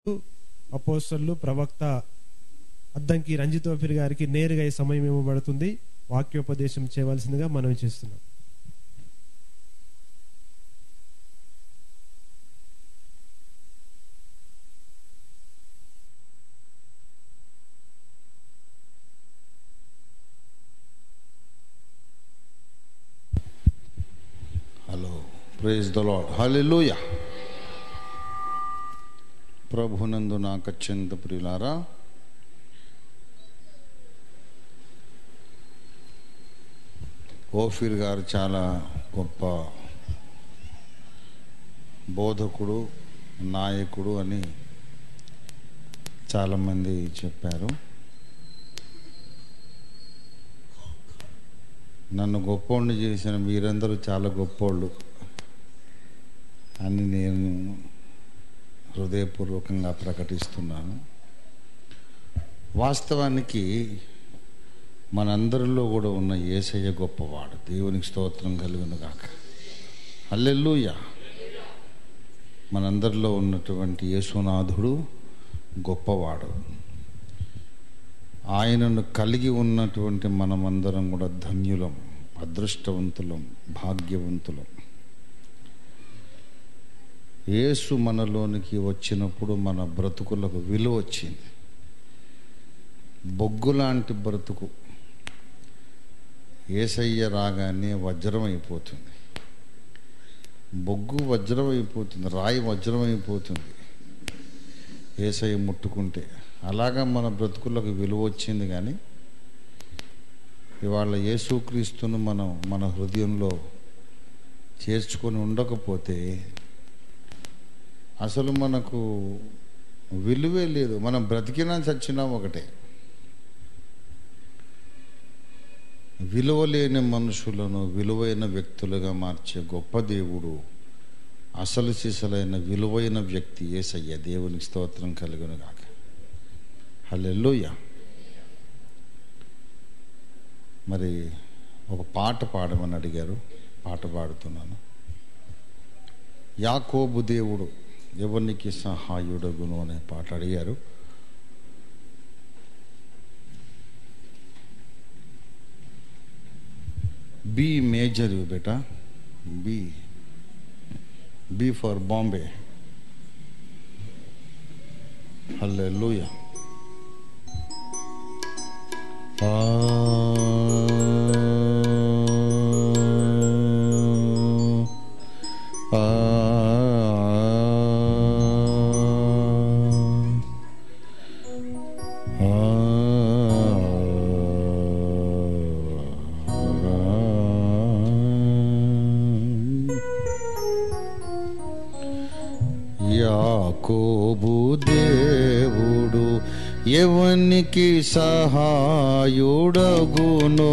అపోస్తలు ప్రవక్త అద్దంకి రంజితోఫిర్ గారికి నేరుగా ఈ సమయం ఇవ్వబడుతుంది వాక్యోపదేశం చేయవలసిందిగా మనం చేస్తున్నాం hello praise the Lord hallelujah ప్రభునందు నాకు అత్యంత ప్రియులారా ఓఫీర్ గారు చాలా గొప్ప బోధకుడు నాయకుడు అని చాలామంది చెప్పారు నన్ను గొప్పోడిని చేసిన మీరందరూ చాలా గొప్పోళ్ళు అని నేను హృదయపూర్వకంగా ప్రకటిస్తున్నాను వాస్తవానికి మనందరిలో కూడా ఉన్న ఏసయ్య గొప్పవాడు దేవునికి స్తోత్రం కలుగును గాక అల్లెల్లుయ మనందరిలో ఉన్నటువంటి యేసునాథుడు గొప్పవాడు ఆయనను కలిగి ఉన్నటువంటి మనమందరం కూడా ధన్యులం అదృష్టవంతులం భాగ్యవంతులం యేసు మనలోనికి వచ్చినప్పుడు మన బ్రతుకులకు విలువ వచ్చింది బొగ్గు లాంటి బ్రతుకు ఏసయ్య రాగానే వజ్రం అయిపోతుంది బొగ్గు వజ్రం అయిపోతుంది రాయి వజ్రం అయిపోతుంది ఏసయ్య ముట్టుకుంటే అలాగా మన బ్రతుకులకు విలువ వచ్చింది కానీ ఇవాళ యేసుక్రీస్తును మనం మన హృదయంలో చేర్చుకొని ఉండకపోతే అసలు మనకు విలువే లేదు మనం బ్రతికినా చచ్చినా ఒకటే విలువ లేని మనుషులను విలువైన వ్యక్తులుగా మార్చే గొప్ప దేవుడు అసలు సిసలైన విలువైన వ్యక్తి ఏసయ్య దేవునికి స్తోత్రం కలుగును గాక హల్లెలూయ మరి ఒక పాట పాడమని అడిగారు పాట పాడుతున్నాను యాకోబు దేవుడు ఎవరికి సహాయుడగును అనే పాట అడిగారు బి మేజర్ బేటా B B for Bombay hallelujah ఆ ఆ యాకోబు దేవుడు ఎవనికి సహాయుడగునో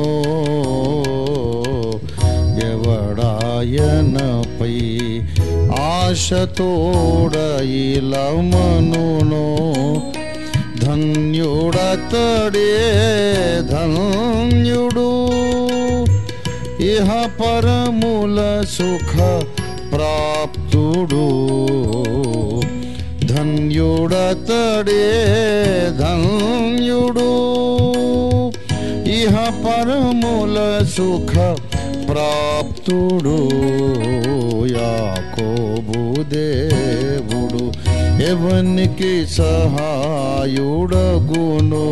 ఎవడాయనపై ఆశతోడ ఇలమనునో ధన్యుడతడే ధన్యుడు ఇహ పరముల సుఖ ప్రాప్తుడు ధన్యుడతడే ధన్యుడు ఇహ పరముల సుఖ ప్రాప్తుడు యాకోబు దేవుడు ఎవనికి సహాయుడగునో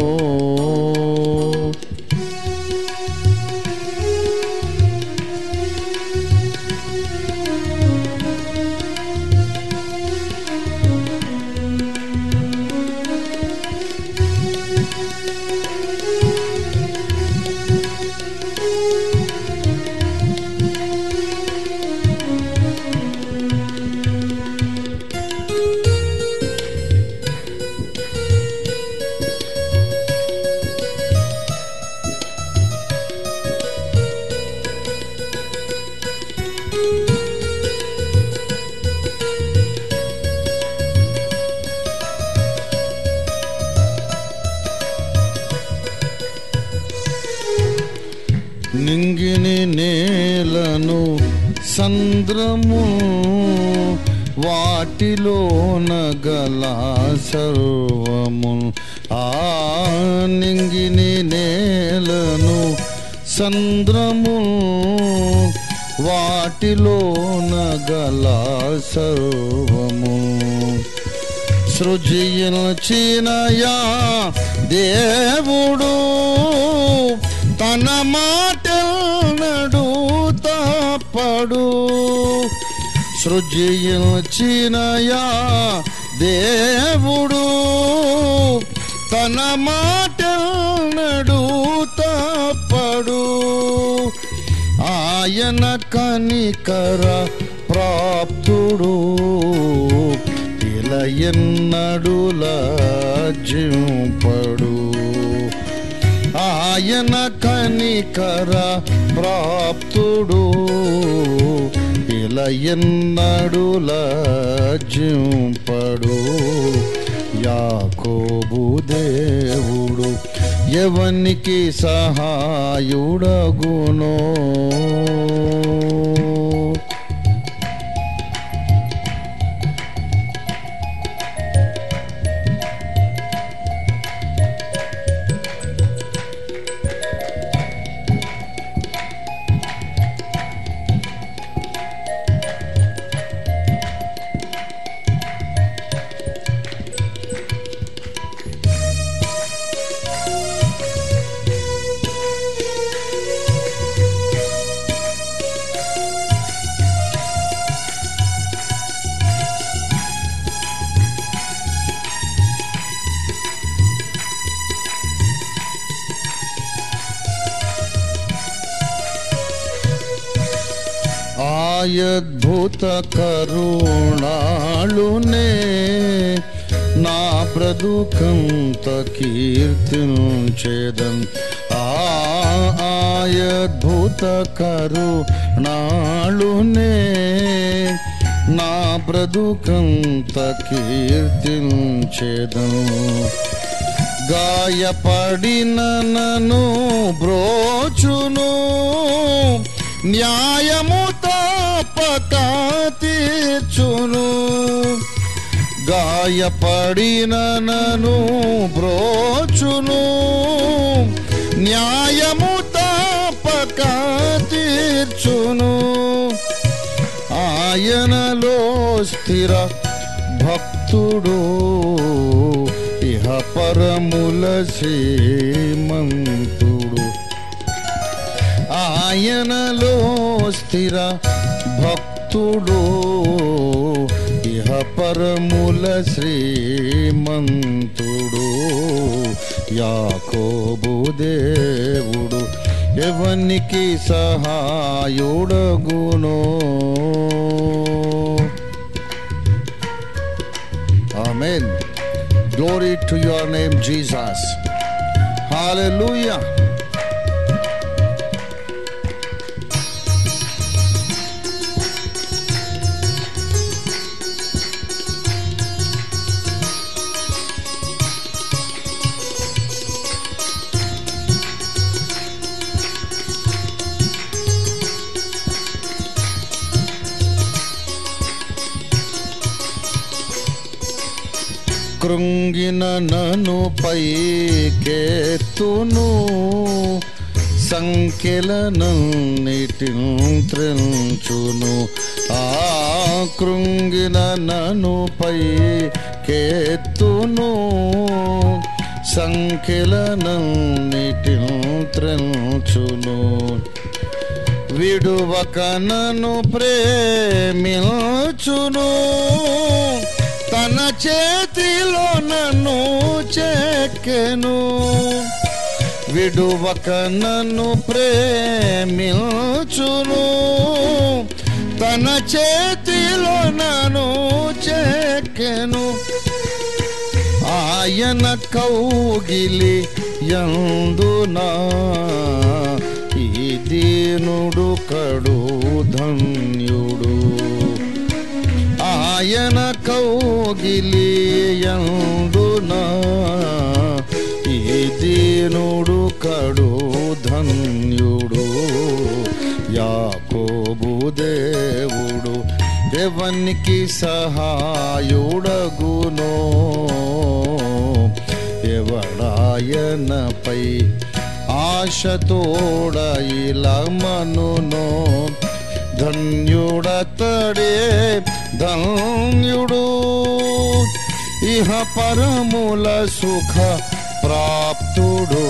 నింగిని నేలను సంద్రము వాటిలోన గల సర్వము ఆ నింగిని నేలను సంద్రము వాటిలోన గల సర్వము సృజించినయా దేవుడు తన మాటనడు తప్పడు సృజించినయా దేవుడు తన మాటనడు తప్పడు ఆయన కనికర ప్రాప్తుడు ఇలా ఎన్నడుల జింపడు ఆయన కనికర ప్రాప్తుడు ఇలా ఎన్నడుల జింపడు యాకోబు దేవుడు ఎవనికి సహాయుడగునో ఆయద్భుత కరుణాళునే నా బ్రతుకంత కీర్తించేదన్ ఆ ఆయద్భుత కరుణాళునే నా బ్రతుకంత కీర్తించేదన్ గాయపడిన నన్ను బ్రోచును న్యాయము తప్పక తీర్చును గాయపడిన నన్ను బ్రోచును న్యాయము తప్పక తీర్చును ఆయనలో స్థిర భక్తుడు ఇహ పరముల శ్రీమంతుడు ఆయనలో స్థిర భక్తుడు ఇహ పరముల శ్రీమంతుడు యాకోబు దేవుడు ఎవనికి సహాయుడగునో Amen. Glory to your name, Jesus. Hallelujah. కృంగిన నను పైకెత్తును సంఖ్యలనన్నిటించును ఆ కృంగిన నను పైకెత్తును సంఖ్యలనన్నిటించును విడువక నన్ను ప్రేమించును తన చేతిలో నన్ను చెక్కెను విడువక నన్ను ప్రేమించును తన చేతిలో నన్ను చెక్కెను ఆయన కౌగిలి యందునా ఈ దీనుడు కడు ధన్యుడు ఆయన కౌగిలియందునా ఈ దీనుడు కడు ధన్యుడు యాకోబు దేవుడు ఎవనికి సహాయుడగునో ఎవడాయనపై ఆశతోడ ఇలా మనునో ధన్యుడతడే ధన్యుడు ఇహ పరముల సుఖ ప్రాప్తుడు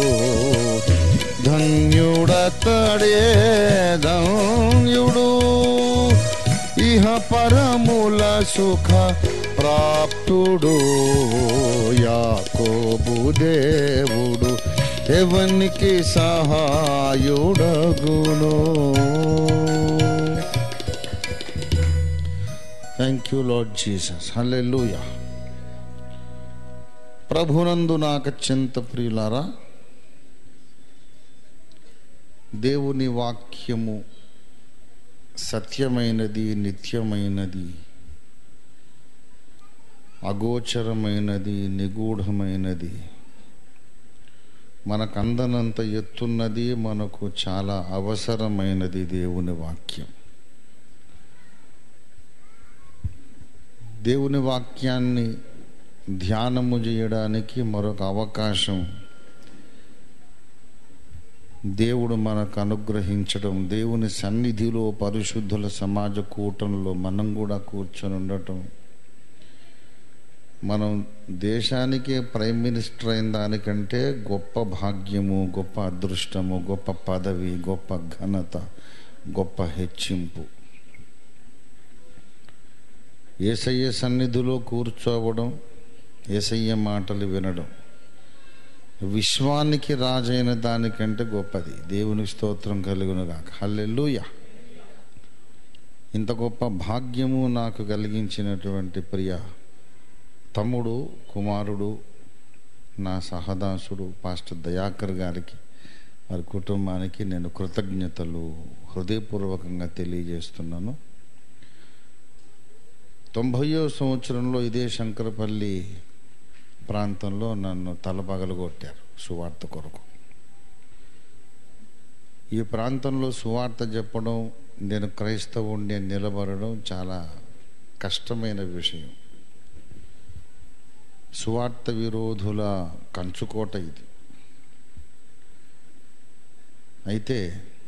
ధన్యుడతడే ధన్యుడు ఇహ పరముల సుఖ ప్రాప్తుడు యాకోబు దేవుడు ఎవనికి సహాయుడగును thank you Lord Jesus hallelujah ప్రభునందు నాకు అత్యంత ప్రియులారా దేవుని వాక్యము సత్యమైనది నిత్యమైనది అగోచరమైనది నిగూఢమైనది మనకు అందనంత ఎత్తున్నది మనకు చాలా అవసరమైనది దేవుని వాక్యం దేవుని వాక్యాన్ని ధ్యానము చేయడానికి మరొక అవకాశం దేవుడు మనకు అనుగ్రహించడం దేవుని సన్నిధిలో పరిశుద్ధుల సమాజ కూటంలో మనం కూడా కూర్చొని ఉండటం మనం దేశానికే ప్రైమ్ మినిస్టర్ అయిన దానికంటే గొప్ప భాగ్యము గొప్ప అదృష్టము గొప్ప పదవి గొప్ప ఘనత గొప్ప హెచ్చింపు ఏసయ్య సన్నిధిలో కూర్చోవడం ఏసయ్య మాటలు వినడం విశ్వానికి రాజైన దానికంటే గొప్పది దేవుని స్తోత్రం కలుగును గాక హల్లెలూయా ఇంత గొప్ప భాగ్యము నాకు కలిగించినటువంటి ప్రియ తమ్ముడు కుమారుడు నా సహదాసుడు పాస్టర్ దయాకర్ గారికి వారి కుటుంబానికి నేను కృతజ్ఞతలు హృదయపూర్వకంగా తెలియజేస్తున్నాను తొంభయో సంవత్సరంలో ఇదే శంకరపల్లి ప్రాంతంలో నన్ను తలపగలు కొట్టారు సువార్త కొరకు ఈ ప్రాంతంలో సువార్త చెప్పడం నేను క్రైస్తవుణ్ణి నిలబడడం చాలా కష్టమైన విషయం సువార్త విరోధుల కంచుకోట ఇది అయితే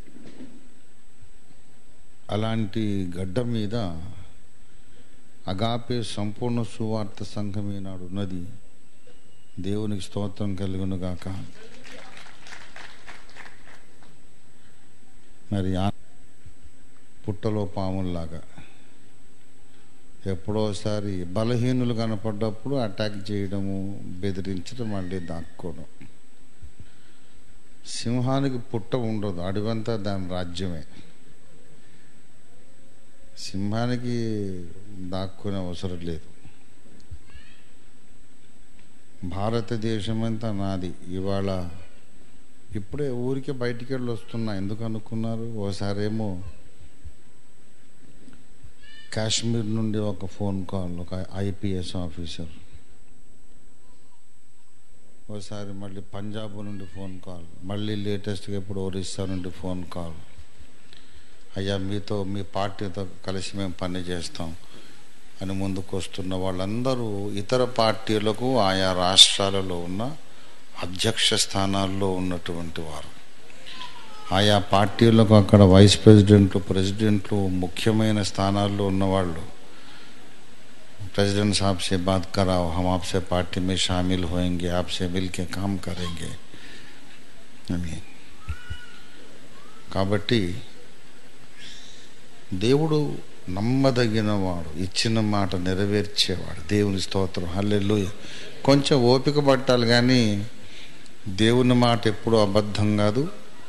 అలాంటి గడ్డ మీద అగాపే సంపూర్ణ సువార్త సంఘం ఈనాడు ఉన్నది దేవునికి స్తోత్రం కలుగును గాక మరి ఆ పుట్టలో పాముల్లాగా ఎప్పుడోసారి బలహీనులు కనపడ్డప్పుడు అటాక్ చేయడము బెదిరించడం మళ్ళీ దాక్కోవడం సింహానికి పుట్ట ఉండదు అడవంతా దాని రాజ్యమే సింహానికి దాక్కునే అవసరం లేదు భారతదేశం అంతా నాది ఇవాళ ఇప్పుడే ఊరికే బయటికి వెళ్ళి వస్తున్నా ఎందుకు అనుకున్నారు ఓసారేమో కాశ్మీర్ నుండి ఒక ఫోన్ కాల్ ఒక ఐపీఎస్ ఆఫీసర్ ఒకసారి మళ్ళీ పంజాబ్ నుండి ఫోన్ కాల్ మళ్ళీ లేటెస్ట్గా ఇప్పుడు ఒరిస్సా నుండి ఫోన్ కాల్ అయ్యా మీతో మీ పార్టీతో కలిసి మేము పని చేస్తాం అని ముందుకు వస్తున్న వాళ్ళందరూ ఇతర పార్టీలకు ఆయా రాష్ట్రాలలో ఉన్న అధ్యక్ష స్థానాల్లో ఉన్నటువంటి వారు ఆయా పార్టీలకు అక్కడ వైస్ ప్రెసిడెంట్లు ప్రెసిడెంట్లు ముఖ్యమైన స్థానాల్లో ఉన్నవాళ్ళు प्रेसिडेंट साहब से बात कराओ हम आपसे पार्टी में शामिल होंगे आपसे मिल के काम करेंगे అని కాబట్టి దేవుడు నమ్మదగినవాడు ఇచ్చిన మాట నెరవేర్చేవాడు దేవుని స్తోత్రం హల్లెల్లు కొంచెం ఓపిక పట్టాలి కానీ దేవుని మాట ఎప్పుడూ అబద్ధం కాదు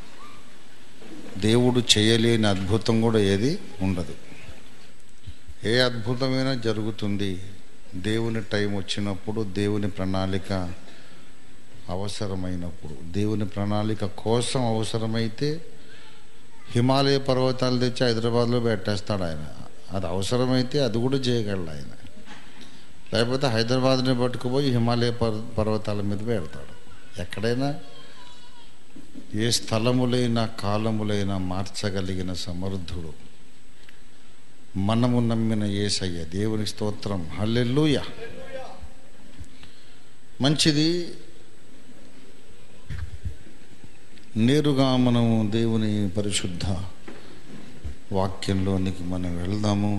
దేవుడు చేయలేని అద్భుతం కూడా ఏది ఉండదు ఏ అద్భుతమైనా జరుగుతుంది దేవుని టైం వచ్చినప్పుడు దేవుని ప్రణాళిక అవసరమైనప్పుడు దేవుని ప్రణాళిక కోసం అవసరమైతే హిమాలయ పర్వతాలు తెచ్చి హైదరాబాద్లో పెట్టేస్తాడు ఆయన అది అవసరమైతే అది కూడా చేయగలడు ఆయన లేకపోతే హైదరాబాద్ని పట్టుకుపోయి హిమాలయ పర్వ పర్వతాల మీద పెడతాడు ఎక్కడైనా ఏ స్థలములైనా కాలములైనా మార్చగలిగిన సమర్థుడు మనము నమ్మిన ఏసయ్య దేవుని స్తోత్రం హల్లెలూయ మంచిది నేరుగా మనము దేవుని పరిశుద్ధ వాక్యంలోనికి మనం వెళ్దాము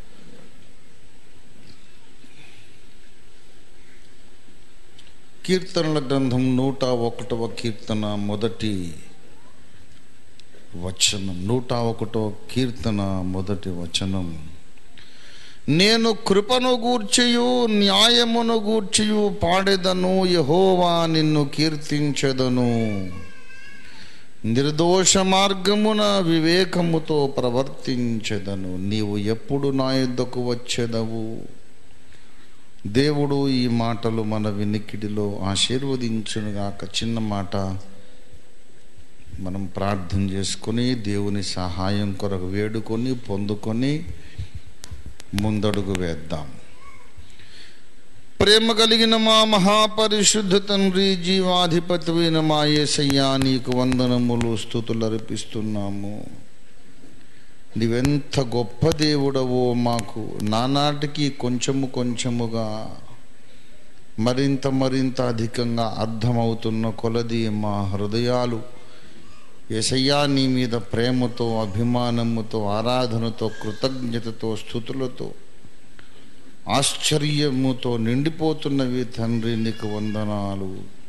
కీర్తనల గ్రంథం నూట ఒకటవ కీర్తన మొదటి వచనం నూట ఒకటో కీర్తన మొదటి వచనం నేను కృపను గూర్చియు న్యాయమును గూర్చియు పాడెదను యహోవా నిన్ను కీర్తించెదను నిర్దోష మార్గమున వివేకముతో ప్రవర్తించెదను నీవు ఎప్పుడు నా యుద్ధకు వచ్చెదవు దేవుడు ఈ మాటలు మన వినికిడిలో ఆశీర్వదించునుగాక చిన్న మాట మనం ప్రార్థన చేసుకొని దేవుని సహాయం కొరకు వేడుకొని పొందుకొని ముందడుగు వేద్దాం ప్రేమ కలిగిన మా మహాపరిశుద్ధ తండ్రి జీవాధిపతివైన మా యేసయ్యా నీకు వందనములు స్థుతులు అర్పిస్తున్నాము నీవెంత గొప్ప దేవుడవో మాకు నానాటికి కొంచెము కొంచెముగా మరింత మరింత అధికంగా అర్థమవుతున్న కొలది మా హృదయాలు ఏసయ్యా నీ మీద ప్రేమతో అభిమానముతో ఆరాధనతో కృతజ్ఞతతో స్థుతులతో ఆశ్చర్యముతో నిండిపోతున్నవి తండ్రి నీకు వందనాలు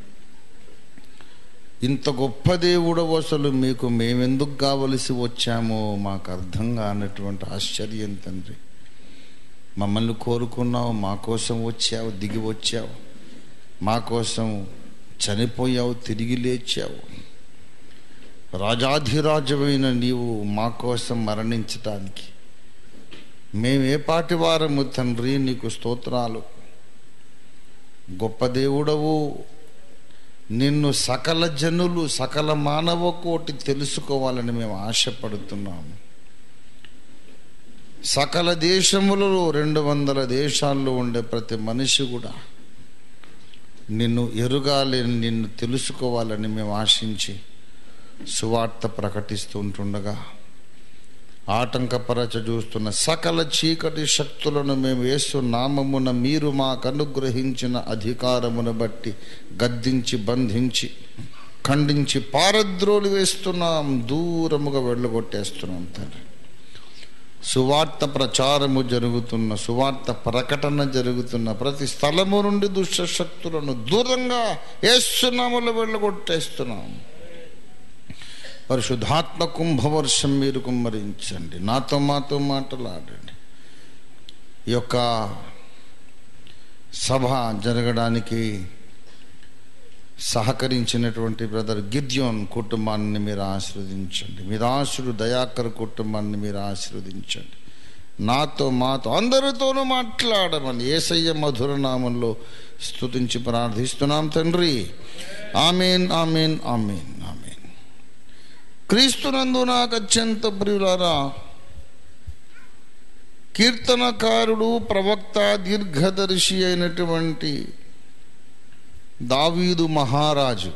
ఇంత గొప్ప దేవుడవు అసలు మీకు మేమెందుకు కావలసి వచ్చామో మాకు అర్థం కానటువంటి ఆశ్చర్యం తండ్రి మమ్మల్ని కోరుకున్నావు మా కోసం వచ్చావు దిగి వచ్చావు మా కోసం చనిపోయావు తిరిగి లేచావు రాజాధిరాజమైన నీవు మా కోసం మరణించటానికి మేము ఏ పాటి వారము తండ్రి నీకు స్తోత్రాలు గొప్ప దేవుడవు నిన్ను సకల జనులు సకల మానవ కోటి తెలుసుకోవాలని మేము ఆశపడుతున్నాము సకల దేశములలో రెండు వందల దేశాల్లో ఉండే ప్రతి మనిషి కూడా నిన్ను ఎరుగాలి నిన్ను తెలుసుకోవాలని మేము ఆశించి సువార్త ప్రకటిస్తూ ఉంటుండగా ఆటంకపరచ చూస్తున్న సకల చీకటి శక్తులను మేము వేస్తు నామమున మీరు మాకు అనుగ్రహించిన అధికారమును బట్టి గద్దించి బంధించి ఖండించి పారద్రోలు వేస్తున్నాం దూరముగా వెళ్ళగొట్టేస్తున్నాం తండ్రి సువార్త ప్రచారము జరుగుతున్న సువార్త ప్రకటన జరుగుతున్న ప్రతి స్థలము నుండి దుష్ట శక్తులను దూరంగా వేస్తున్నాములు వెళ్ళగొట్టేస్తున్నాం పరిశుద్ధాత్మ కుంభవర్షం మీరు కుమ్మరించండి నాతో మాతో మాట్లాడండి ఈ యొక్క సభ జరగడానికి సహకరించినటువంటి బ్రదర్ గిద్యోన్ కుటుంబాన్ని మీరు ఆశీర్వదించండి మీరు ఆశుడు దయాకర్ కుటుంబాన్ని మీరు ఆశీర్వదించండి నాతో మాతో అందరితోనూ మాట్లాడమని ఏసయ్య మధుర నామంలో స్తుతించి ప్రార్థిస్తున్నాం తండ్రి ఆమెన్ ఆమెన్ ఆమెన్ ఆమెన్ క్రీస్తునందు నాకు అత్యంత ప్రియులారా కీర్తనకారుడు ప్రవక్త దీర్ఘదర్శి అయినటువంటి దావీదు మహారాజు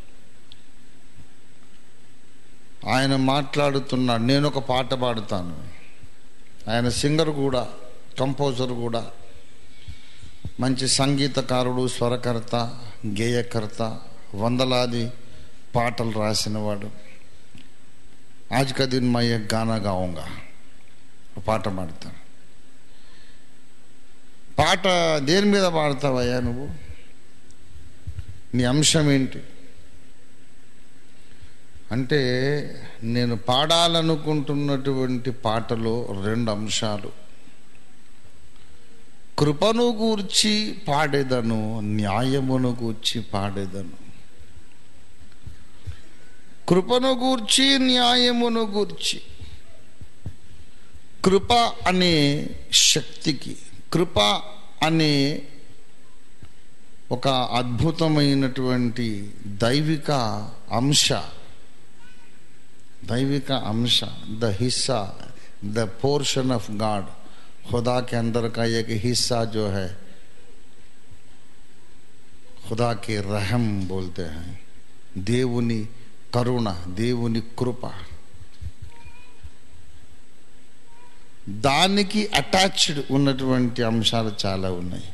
ఆయన మాట్లాడుతున్నాడు నేను ఒక పాట పాడుతాను ఆయన సింగర్ కూడా కంపోజర్ కూడా మంచి సంగీతకారుడు స్వరకర్త గేయకర్త వందలాది పాటలు రాసినవాడు आज का दिन मैं एक गाना गाऊंगा పాట పాడతాను పాట దేని మీద పాడతావయ్యా నువ్వు నీ అంశం ఏంటి అంటే నేను పాడాలనుకుంటున్నటువంటి పాటలో రెండు అంశాలు కృపను గూర్చి పాడేదను న్యాయమును గూర్చి పాడేదను కృపను గూర్చి న్యాయమును గూర్చి కృప అనే శక్తికి కృప అనే ఒక అద్భుతమైనటువంటి దైవిక అంశ దైవిక అంశ ద హిస్సా ద పోर्शन ऑफ गॉड खुदा के अंदर का एक हिस्सा जो है खुदा के रहम बोलते हैं దేవుని కరుణ దేవుని కృప దానికి అటాచ్డ్ ఉన్నటువంటి అంశాలు చాలా ఉన్నాయి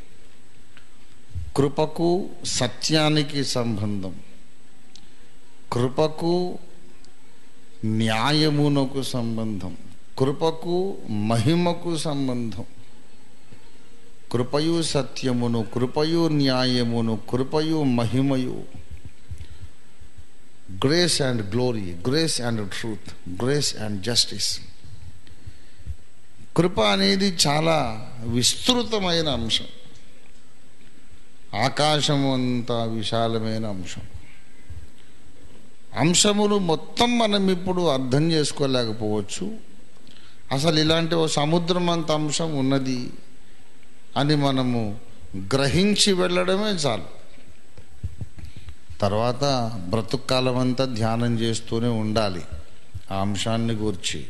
కృపకు సత్యానికి సంబంధం కృపకు న్యాయమునకు సంబంధం కృపకు మహిమకు సంబంధం కృపయు సత్యమును కృపయు న్యాయమును కృపయు మహిమయు grace and glory grace and truth grace and justice కృప అనేది చాలా విస్తృతమైన అంశం ఆకాశం అంత విశాలమైన అంశం అంశములు మొత్తం మనం ఇప్పుడు అర్థం చేసుకోలేకపోవచ్చు అసలు ఇలాంటి ఓ సముద్రం అంత అంశం ఉన్నది అని మనము గ్రహించి వెళ్ళడమే చాలు తర్వాత బ్రతుకాలం అంతా ధ్యానం చేస్తూనే ఉండాలి ఆ అంశాన్ని గూర్చి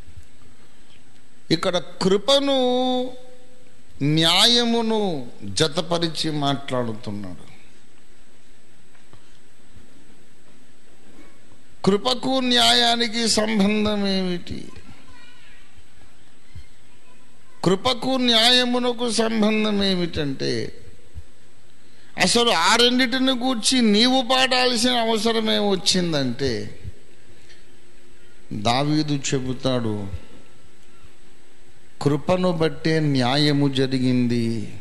ఇక్కడ కృపను న్యాయమును జతపరిచి మాట్లాడుతున్నాడు కృపకు న్యాయానికి సంబంధం ఏమిటి కృపకు న్యాయమునకు సంబంధం ఏమిటంటే అసలు ఆ రెండిటిని గూర్చి నీవు పాడాల్సిన అవసరం ఏమొచ్చిందంటే దావీదు చెబుతాడు కృపను బట్టే న్యాయము జరిగింది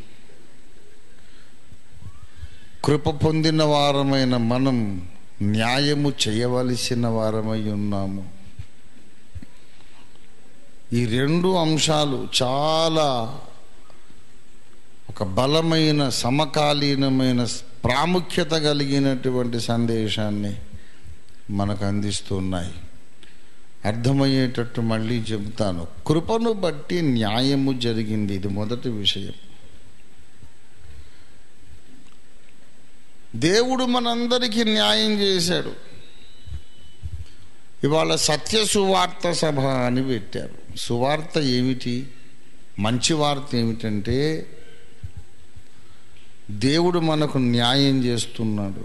కృప పొందిన వారమైన మనం న్యాయము చేయవలసిన వారమై ఉన్నాము ఈ రెండు అంశాలు చాలా ఒక బలమైన సమకాలీనమైన ప్రాముఖ్యత కలిగినటువంటి సందేశాన్ని మనకు అందిస్తున్నాయి అర్థమయ్యేటట్టు మళ్ళీ చెబుతాను కృపను బట్టి న్యాయము జరిగింది ఇది మొదటి విషయం దేవుడు మనందరికీ న్యాయం చేశాడు ఇవాళ సత్య సువార్త సభ అని పెట్టారు సువార్త ఏమిటి మంచి వార్త ఏమిటంటే దేవుడు మనకు న్యాయం చేస్తున్నాడు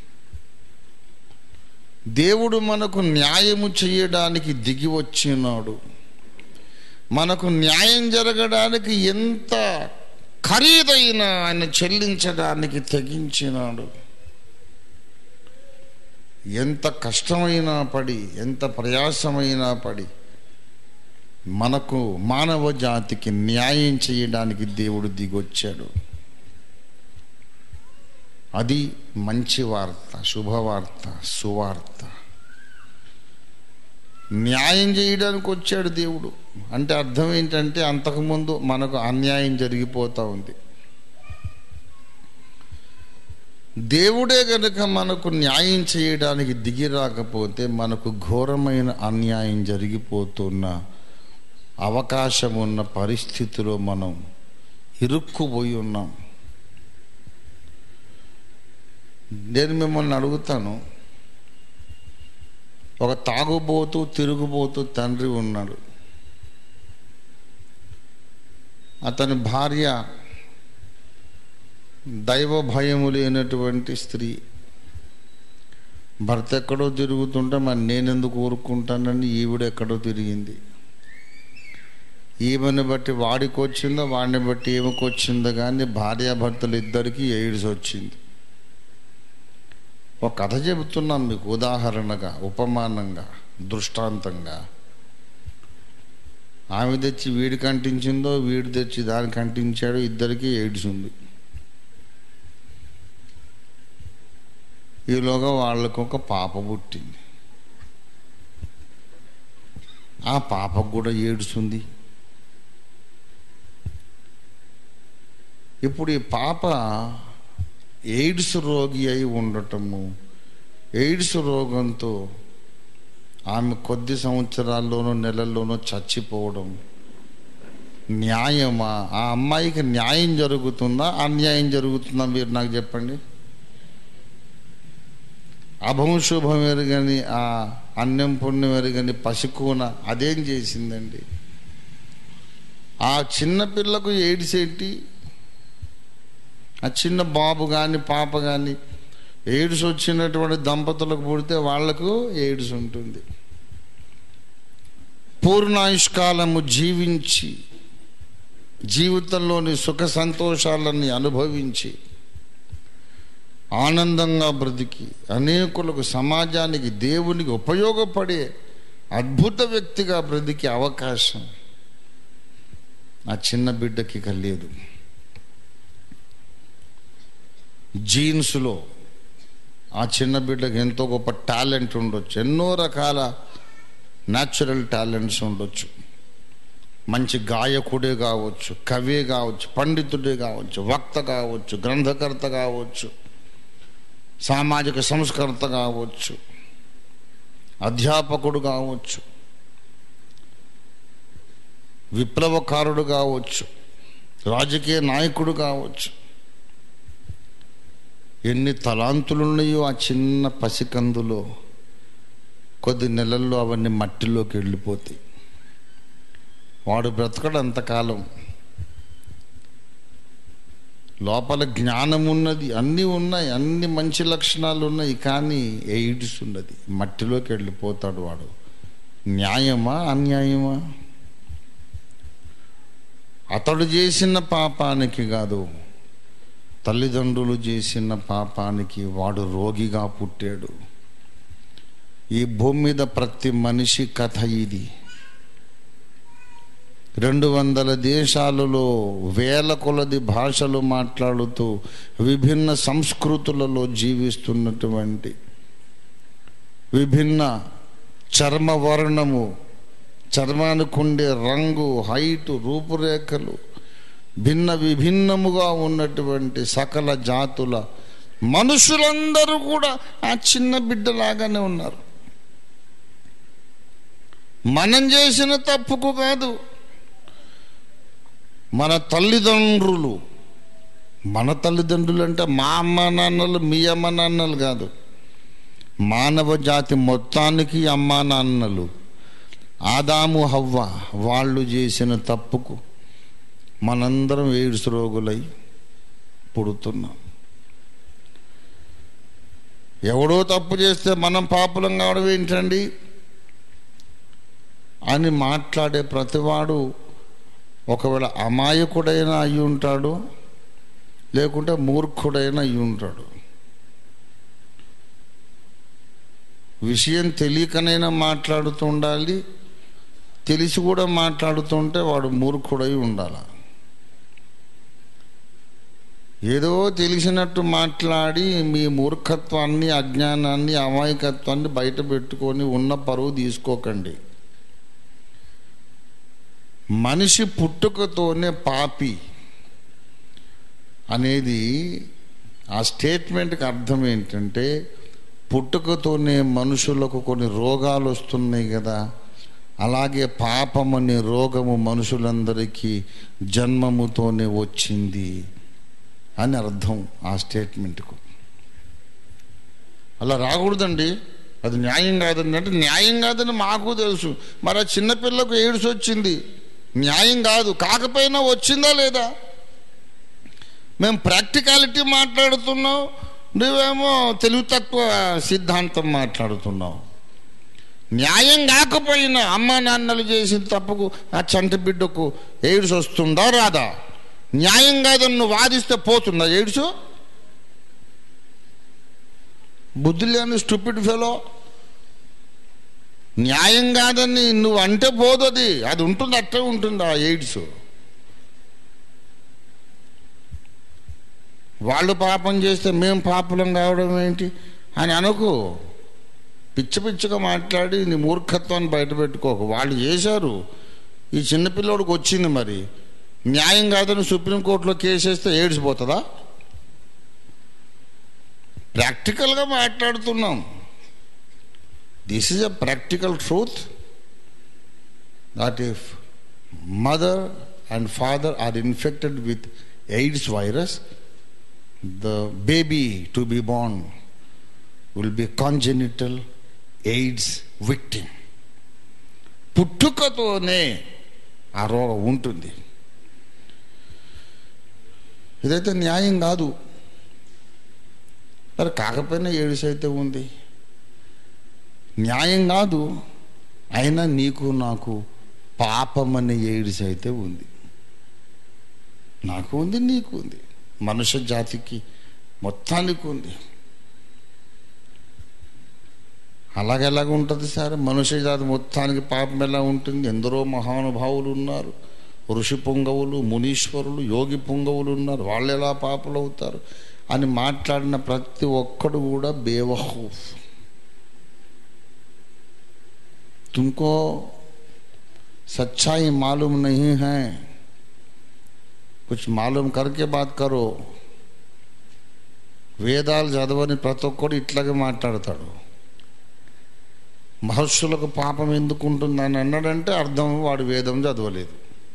దేవుడు మనకు న్యాయము చేయడానికి దిగి వచ్చినాడు మనకు న్యాయం జరగడానికి ఎంత ఖరీదైన ఆయన చెల్లించడానికి తెగించినాడు ఎంత కష్టమైనా పడి ఎంత ప్రయాసమైనా పడి మనకు మానవ జాతికి న్యాయం చేయడానికి దేవుడు దిగొచ్చాడు అది మంచి వార్త శుభవార్త సువార్త న్యాయం చేయడానికి వచ్చాడు దేవుడు అంటే అర్థం ఏంటంటే అంతకుముందు మనకు అన్యాయం జరిగిపోతూ ఉంది దేవుడే గనుక మనకు న్యాయం చేయడానికి దిగి రాకపోతే మనకు ఘోరమైన అన్యాయం జరిగిపోతున్న అవకాశం ఉన్న పరిస్థితిలో మనం ఇరుక్కుపోయి ఉన్నాం నేను మిమ్మల్ని అడుగుతాను ఒక తాగుబోతూ తిరుగుబోతూ తండ్రి ఉన్నాడు అతని భార్య దైవ భయము లేనటువంటి స్త్రీ భర్త ఎక్కడో తిరుగుతుంటే మరి నేనెందుకు ఊరుకుంటానని ఈవిడ ఎక్కడో తిరిగింది ఈమెను బట్టి వాడికి వచ్చిందో వాడిని బట్టి ఈమెకు వచ్చిందో కానీ భార్యాభర్తలు ఇద్దరికి ఎయిడ్స్ వచ్చింది ఒక కథ చెబుతున్నాం మీకు ఉదాహరణగా ఉపమానంగా దృష్టాంతంగా ఆమె తెచ్చి వీడికి అంటించిందో వీడు తెచ్చి దానికి అంటించాడు ఇద్దరికి ఎయిడ్స్ ఉంది ఈలోగా వాళ్ళకు ఒక పాప పుట్టింది ఆ పాపకు కూడా ఏడుస్తుంది ఇప్పుడు ఈ పాప ఎయిడ్స్ రోగి అయి ఉండటము ఎయిడ్స్ రోగంతో ఆమె కొద్ది సంవత్సరాల్లోనో నెలల్లోనో చచ్చిపోవడం న్యాయమా ఆ అమ్మాయికి న్యాయం జరుగుతుందా అన్యాయం జరుగుతుందా మీరు నాకు చెప్పండి అభం శుభం ఎరగని ఆ అన్నం పుణ్యం ఎరగని పసికూన అదేం చేసిందండి ఆ చిన్న పిల్లకు ఎయిడ్స్ ఏంటి ఆ చిన్న బాబు కానీ పాప కానీ ఎయిడ్స్ వచ్చినటువంటి దంపతులకు పుడితే వాళ్లకు ఎయిడ్స్ ఉంటుంది పూర్ణాయుష్కాలము జీవించి జీవితంలోని సుఖ సంతోషాలన్నీ అనుభవించి ఆనందంగా బ్రతికి అనేకులకు సమాజానికి దేవునికి ఉపయోగపడే అద్భుత వ్యక్తిగా బ్రతికే అవకాశం ఆ చిన్న బిడ్డకి ఇక లేదు జీన్స్లో ఆ చిన్న బిడ్డకి ఎంతో గొప్ప టాలెంట్ ఉండొచ్చు ఎన్నో రకాల న్యాచురల్ టాలెంట్స్ ఉండొచ్చు మంచి గాయకుడే కావచ్చు కవి కావచ్చు పండితుడే కావచ్చు వక్త కావచ్చు గ్రంథకర్త కావచ్చు సామాజిక సంస్కర్త కావచ్చు అధ్యాపకుడు కావచ్చు విప్లవకారుడు కావచ్చు రాజకీయ నాయకుడు కావచ్చు ఎన్ని తలాంతులున్నాయో ఆ చిన్న పసికందులో కొద్ది నెలల్లో అవన్నీ మట్టిలోకి వెళ్ళిపోతాయి వాడు బ్రతకడు అంతకాలం లోపల జ్ఞానం ఉన్నది అన్నీ ఉన్నాయి అన్ని మంచి లక్షణాలు ఉన్నాయి కానీ ఎయిడ్స్ ఉన్నది మట్టిలోకి వెళ్ళిపోతాడు వాడు న్యాయమా అన్యాయమా అతడు చేసిన పాపానికి కాదు తల్లిదండ్రులు చేసిన పాపానికి వాడు రోగిగా పుట్టాడు ఈ భూమి మీద ప్రతి మనిషి కథ ఇది రెండు వందల దేశాలలో వేల కొలది భాషలు మాట్లాడుతూ విభిన్న సంస్కృతులలో జీవిస్తున్నటువంటి విభిన్న చర్మ వర్ణము చర్మానికి ఉండే రంగు హైటు రూపురేఖలు భిన్న విభిన్నముగా ఉన్నటువంటి సకల జాతుల మనుషులందరూ కూడా ఆ చిన్న బిడ్డలాగానే ఉన్నారు మనం చేసిన తప్పుకు కాదు మన తల్లిదండ్రులు మన తల్లిదండ్రులు అంటే మా అమ్మ నాన్నలు మీ అమ్మ నాన్నలు కాదు మానవ జాతి మొత్తానికి అమ్మా నాన్నలు ఆదాము హవ్వ వాళ్ళు చేసిన తప్పుకు మనందరం ఎయిడ్స్ రోగులై పుడుతున్నాం ఎవడో తప్పు చేస్తే మనం పాపులం కావడం ఏంటండి అని మాట్లాడే ప్రతివాడు ఒకవేళ అమాయకుడైనా అయి ఉంటాడు లేకుంటే మూర్ఖుడైనా అయి ఉంటాడు విషయం తెలియకనైనా మాట్లాడుతూ ఉండాలి తెలిసి కూడా మాట్లాడుతుంటే వాడు మూర్ఖుడై ఉండాలి ఏదో తెలిసినట్టు మాట్లాడి మీ మూర్ఖత్వాన్ని అజ్ఞానాన్ని అమాయకత్వాన్ని బయట పెట్టుకొని ఉన్న పరువు తీసుకోకండి మనిషి పుట్టుకతోనే పాపి అనేది ఆ స్టేట్మెంట్కి అర్థం ఏంటంటే పుట్టుకతోనే మనుషులకు కొన్ని రోగాలు వస్తున్నాయి కదా అలాగే పాపం అనే రోగము మనుషులందరికీ జన్మముతోనే వచ్చింది అని అర్థం ఆ స్టేట్మెంట్కు అలా రాకూడదండి అది న్యాయం కాదండి అంటే న్యాయం కాదని మాకు తెలుసు మరి ఆ చిన్నపిల్లకు ఏడుసు వచ్చింది న్యాయం కాదు కాకపోయినా వచ్చిందా లేదా మేము ప్రాక్టికాలిటీ మాట్లాడుతున్నాం నువ్వేమో తెలివి తక్కువ సిద్ధాంతం మాట్లాడుతున్నావు న్యాయం కాకపోయినా అమ్మ నాన్నలు చేసిన తప్పుకు ఆ చంటి బిడ్డకు ఎయిడ్స్ వస్తుందా రాదా న్యాయం కాదని నువ్వు వాదిస్తే పోతుందా ఎయిడ్స్ బుద్ధి లేని స్టూపిడ్ ఫెలో న్యాయం కాదని నువ్వు అంటే పోదు అది అది ఉంటుంది అట్టే ఉంటుంది ఆ ఎయిడ్స్ వాళ్ళు పాపం చేస్తే మేము పాపలం కావడం ఏంటి అని అనుకో పిచ్చి పిచ్చిగా మాట్లాడి నీ మూర్ఖత్వాన్ని బయటపెట్టుకోకు వాళ్ళు చేశారు ఈ చిన్నపిల్లోడికి వచ్చింది మరి న్యాయం కాదని సుప్రీంకోర్టులో కేసు వేస్తే ఎయిడ్స్ పోతుందా ప్రాక్టికల్గా మాట్లాడుతున్నాం this is a practical truth that if mother and father are infected with AIDS virus the baby to be born will be congenital AIDS victim పుట్టుకతోనే ఆ రోగం ఉంటుంది ఇదైతే న్యాయం కాదు మరి కాకపోయినా ఏడుసు అయితే ఉంది న్యాయం కాదు అయినా నీకు నాకు పాపం అనే ఎయిడ్స్ అయితే ఉంది నాకు ఉంది నీకు ఉంది మనుష్య జాతికి మొత్తానికి ఉంది అలాగెలాగ ఉంటుంది సార్ మనుష్య జాతి మొత్తానికి పాపం ఎలా ఉంటుంది ఎందరో మహానుభావులు ఉన్నారు ఋషి పుంగవులు మునీశ్వరులు యోగి పుంగవులు ఉన్నారు వాళ్ళు ఎలా పాపలు అవుతారు అని మాట్లాడిన ప్రతి ఒక్కడు కూడా బేవహూఫ్ तुमको सच्चाई मालूम नहीं है कुछ मालूम करके बात करो వేదాలు చదవని ప్రతి ఒక్కడు ఇట్లాగే మాట్లాడతాడు మహర్షులకు పాపం ఎందుకు ఉంటుందని అన్నాడంటే అర్థం వాడు వేదం చదవలేదు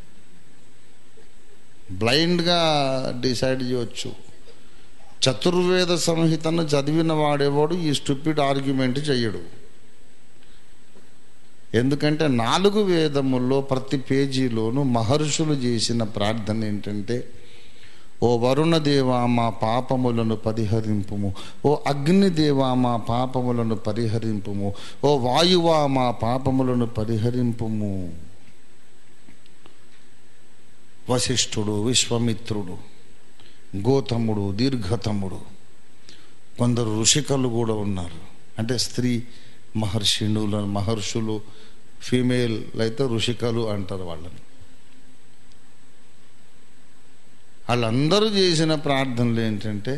బ్లైండ్గా డిసైడ్ చేయవచ్చు చతుర్వేద సంహితను చదివిన వాడేవాడు ఈ స్టూపిడ్ ఆర్గ్యుమెంట్ చెయ్యడు ఎందుకంటే నాలుగు వేదముల్లో ప్రతి పేజీలోనూ మహర్షులు చేసిన ప్రార్థన ఏంటంటే ఓ వరుణదేవా మా పాపములను పరిహరింపుము ఓ అగ్నిదేవా మా పాపములను పరిహరింపుము ఓ వాయువా మా పాపములను పరిహరింపుము వశిష్ఠుడు విశ్వమిత్రుడు గోతముడు దీర్ఘతముడు కొందరు ఋషికలు కూడా ఉన్నారు అంటే స్త్రీ మహర్షిణుల మహర్షులు ఫీమేల్ అయితే ఋషికలు అంటారు వాళ్ళని వాళ్ళందరూ చేసిన ప్రార్థనలు ఏంటంటే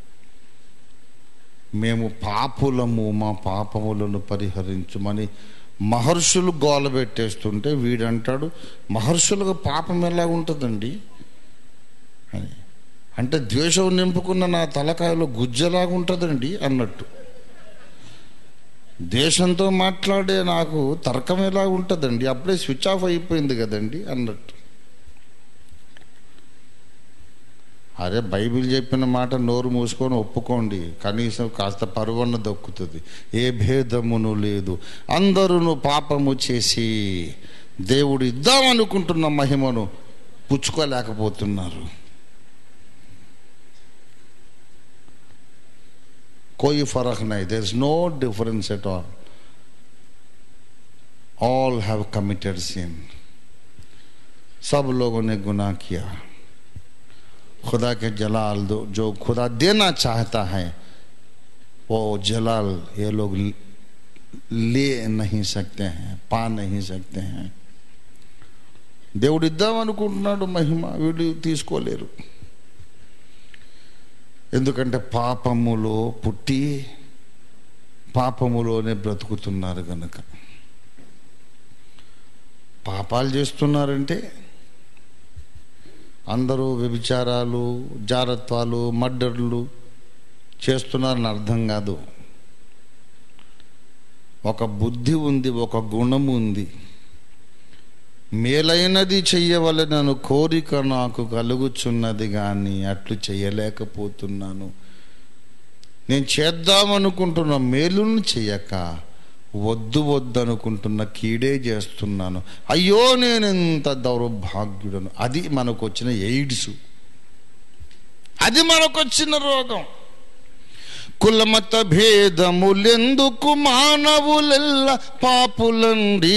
మేము పాపులము మా పాపములను పరిహరించుమని మహర్షులు గోల పెట్టేస్తుంటే వీడంటాడు మహర్షులకు పాపం ఎలా ఉంటుందండి అని అంటే ద్వేషం నింపుకున్న నా తలకాయలో గుజ్జలాగా ఉంటుందండి అన్నట్టు దేశంతో మాట్లాడే నాకు తర్కం ఎలా ఉంటుందండి అప్పుడే స్విచ్ ఆఫ్ అయిపోయింది కదండి అన్నట్టు అరే బైబిల్ చెప్పిన మాట నోరు మూసుకొని ఒప్పుకోండి కనీసం కాస్త పరువన్న దొక్కుతుంది ఏ భేదమును లేదు అందరూ పాపము చేసి దేవుడు ఇద్దామనుకుంటున్న మహిమను పుచ్చుకోలేకపోతున్నారు कोई फर्क नहीं there is no difference at all all have committed sin सब लोगों ने गुनाह किया खुदा के जलाल दो जो खुदा देना चाहता है वो जलाल ये लोग ले नहीं सकते हैं पा नहीं सकते हैं దేవుడు ఇద్దామనుకుంటున్నాడు మహిమ వీళ్ళు తీసుకోలేరు ఎందుకంటే పాపములో పుట్టి పాపములోనే బ్రతుకుతున్నారు గనక పాపాలు చేస్తున్నారంటే అందరూ వ్యభిచారాలు జారత్వాలు మర్డర్లు చేస్తున్నారని అర్థం కాదు ఒక బుద్ధి ఉంది ఒక గుణం ఉంది మేలైనది చెయ్యవలనను కోరిక నాకు కలుగుచున్నది కానీ అట్లు చేయలేకపోతున్నాను నేను చేద్దామనుకుంటున్న మేలును చెయ్యక వద్దు వద్దు అనుకుంటున్న కీడే చేస్తున్నాను అయ్యో నేను ఎంత దౌర్భాగ్యుడను అది మనకు వచ్చిన ఎయిడ్స్ అది మనకొచ్చిన రోగం కులమత భేదములెందుకు మానవులెల్ల పాపులండి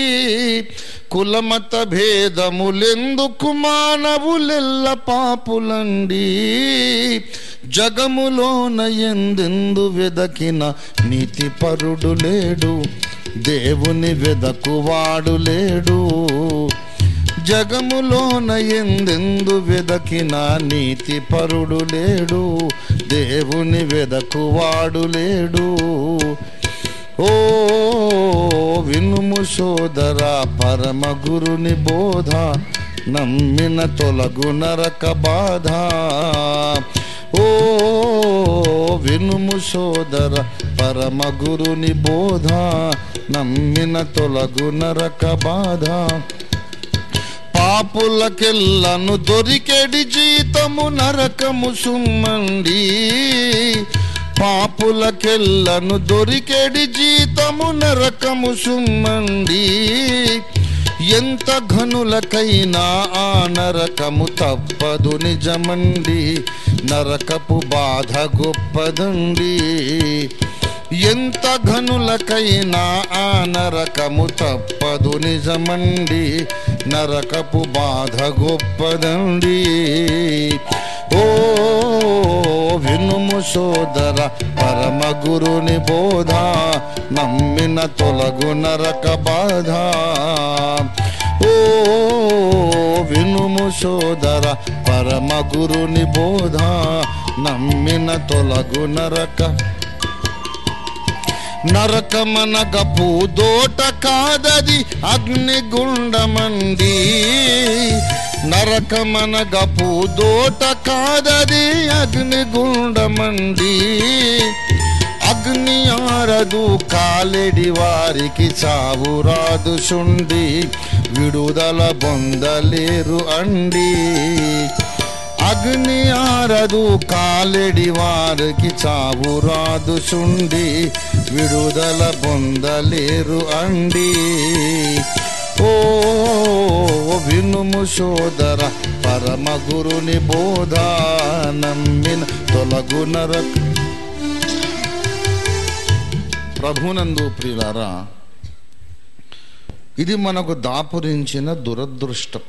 కులమత భేదములెందుకు మానవులెల్ల పాపులండి జగములోన ఎందెందు వెదకిన నీతి పరుడు లేడు దేవుని వెదకువాడు లేడు జగములోన ఎందెందు వెదకిన నీతి పరుడు లేడు దేవుని వెదకువాడు లేడు ఓ వినుము సోదర పరమ గురుని బోధ నమ్మిన తొలగు నరక బాధ ఓ వినుము సోదర పరమ గురుని బోధ నమ్మిన తొలగు నరక బాధ పాపులకెల్లను దొరికెడి జీతము నరకము సుమ్మండి పాపులకెల్లను దొరికెడి జీతము నరకము సుమ్మండి ఎంత ఘనులకైనా ఆ నరకము తప్పదు నిజమండి నరకపు బాధ గొప్పదండి ఎంత ఘనులకైనా ఆ నరకము తప్పదు నిజమండి నరకపు బాధ గొప్పదండి ఓ వినుము సోదర పరమ గురుని బోధ నమ్మిన తొలగు నరక బాధ ఓ వినుము సోదర పరమ గురుని బోధ నమ్మిన తొలగు నరక నరకమనగ పూదోట కాదది అగ్నిగుండమండి నరకమనగ పూదోట కాదది అగ్నిగుండమండి అగ్ని ఆరదు కాలెడి వారికి చావు రాదు సుండి విడుదల పొందలేరు అండి అగ్ని ఆరదు కాలెడి వారికి చావు రాదు సుండి విడుదల పొందలేరు అండి ఓ వినుము సోదర పరమ గురుని బోధ నమ్మిన తొలగు నరక ప్రభునందు ప్రియులారా ఇది మనకు దాపురించిన దురదృష్టం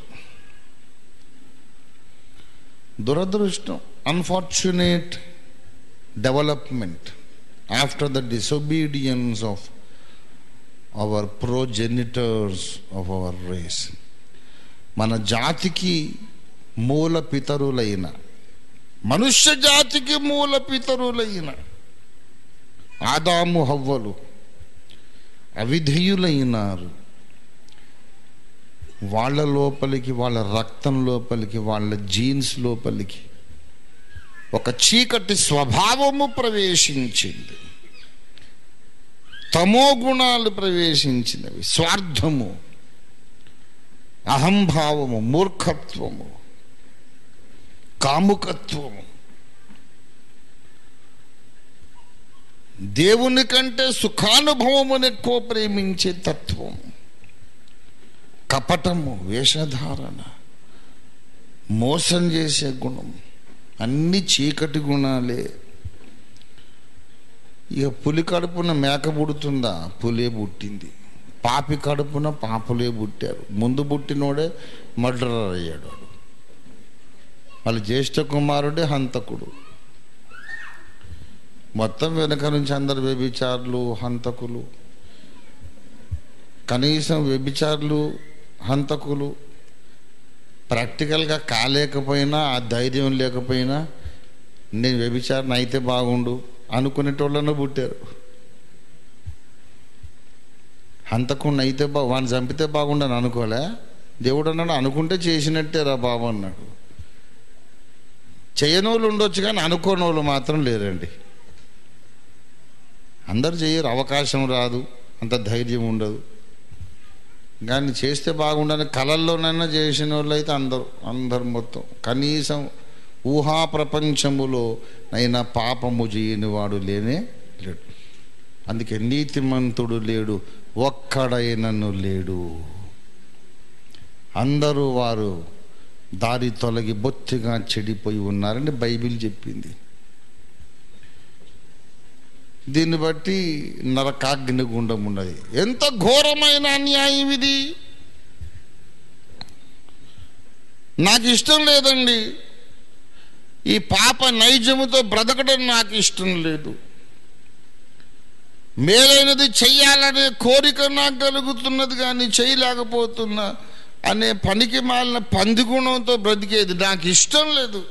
దురదృష్టం unfortunate development after the disobedience of our progenitors of our race మన జాతికి మూల పితరులైన మనుష్య జాతికి మూల పితరులైన ఆదాము హవ్వలు అవిధేయులైనారు వాళ్ళ లోపలికి వాళ్ళ రక్తం లోపలికి వాళ్ళ జీన్స్ లోపలికి ఒక చీకటి స్వభావము ప్రవేశించింది తమో గుణాలు ప్రవేశించినవి స్వార్థము అహంభావము మూర్ఖత్వము కాముకత్వము దేవుని కంటే సుఖానుభవమును ఎక్కువ ప్రేమించే తత్వం కపటము వేషధారణ మోసం చేసే గుణం అన్ని చీకటి గుణాలే ఇక పులి కడుపున మేక పుడుతుందా పులే పుట్టింది పాపి కడుపున పాపులే పుట్టారు ముందు పుట్టినోడే మర్డరర్ అయ్యాడు వాడు. వాళ్ళ జ్యేష్ఠ కుమారుడే హంతకుడు మొత్తం వెనక నుంచి అందరు వ్యభిచారులు హంతకులు కనీసం వ్యభిచారులు హంతకులు ప్రాక్టికల్గా కాలేకపోయినా ఆ ధైర్యం లేకపోయినా నేను వ్యభిచారణ అయితే బాగుండు అనుకునేటోళ్ళను పుట్టారు హంతకుండా అయితే బా వాడిని చంపితే బాగుండని అనుకోలే దేవుడు అన్నాడు అనుకుంటే చేసినట్టే రా బాబు అన్నాడు చేయనోళ్ళు ఉండొచ్చు కానీ అనుకోనోళ్ళు మాత్రం లేరండి అందరు చేయరు అవకాశం రాదు అంత ధైర్యం ఉండదు కానీ చేస్తే బాగుండని కళల్లోనైనా చేసిన వాళ్ళు అయితే అందరు అందరు మొత్తం కనీసం ఊహా ప్రపంచములో నైనా పాపము చేయని వాడు లేనే లేడు అందుకే నీతిమంతుడు లేడు ఒక్కడైనను లేడు అందరూ వారు దారి తొలగి బొత్తిగా చెడిపోయి ఉన్నారని బైబిల్ చెప్పింది దీన్ని బట్టి నరకాగ్ని గుండం ఉన్నది ఎంత ఘోరమైన అన్యాయం ఇది నాకు ఇష్టం లేదండి ఈ పాప నైజముతో బ్రతకడం నాకు ఇష్టం లేదు మేలైనది చెయ్యాలనే కోరిక నాకు కలుగుతున్నది కానీ చేయలేకపోతున్నా అనే పనికి మాలిన పంది గుణంతో బ్రతికేది నాకు ఇష్టం లేదు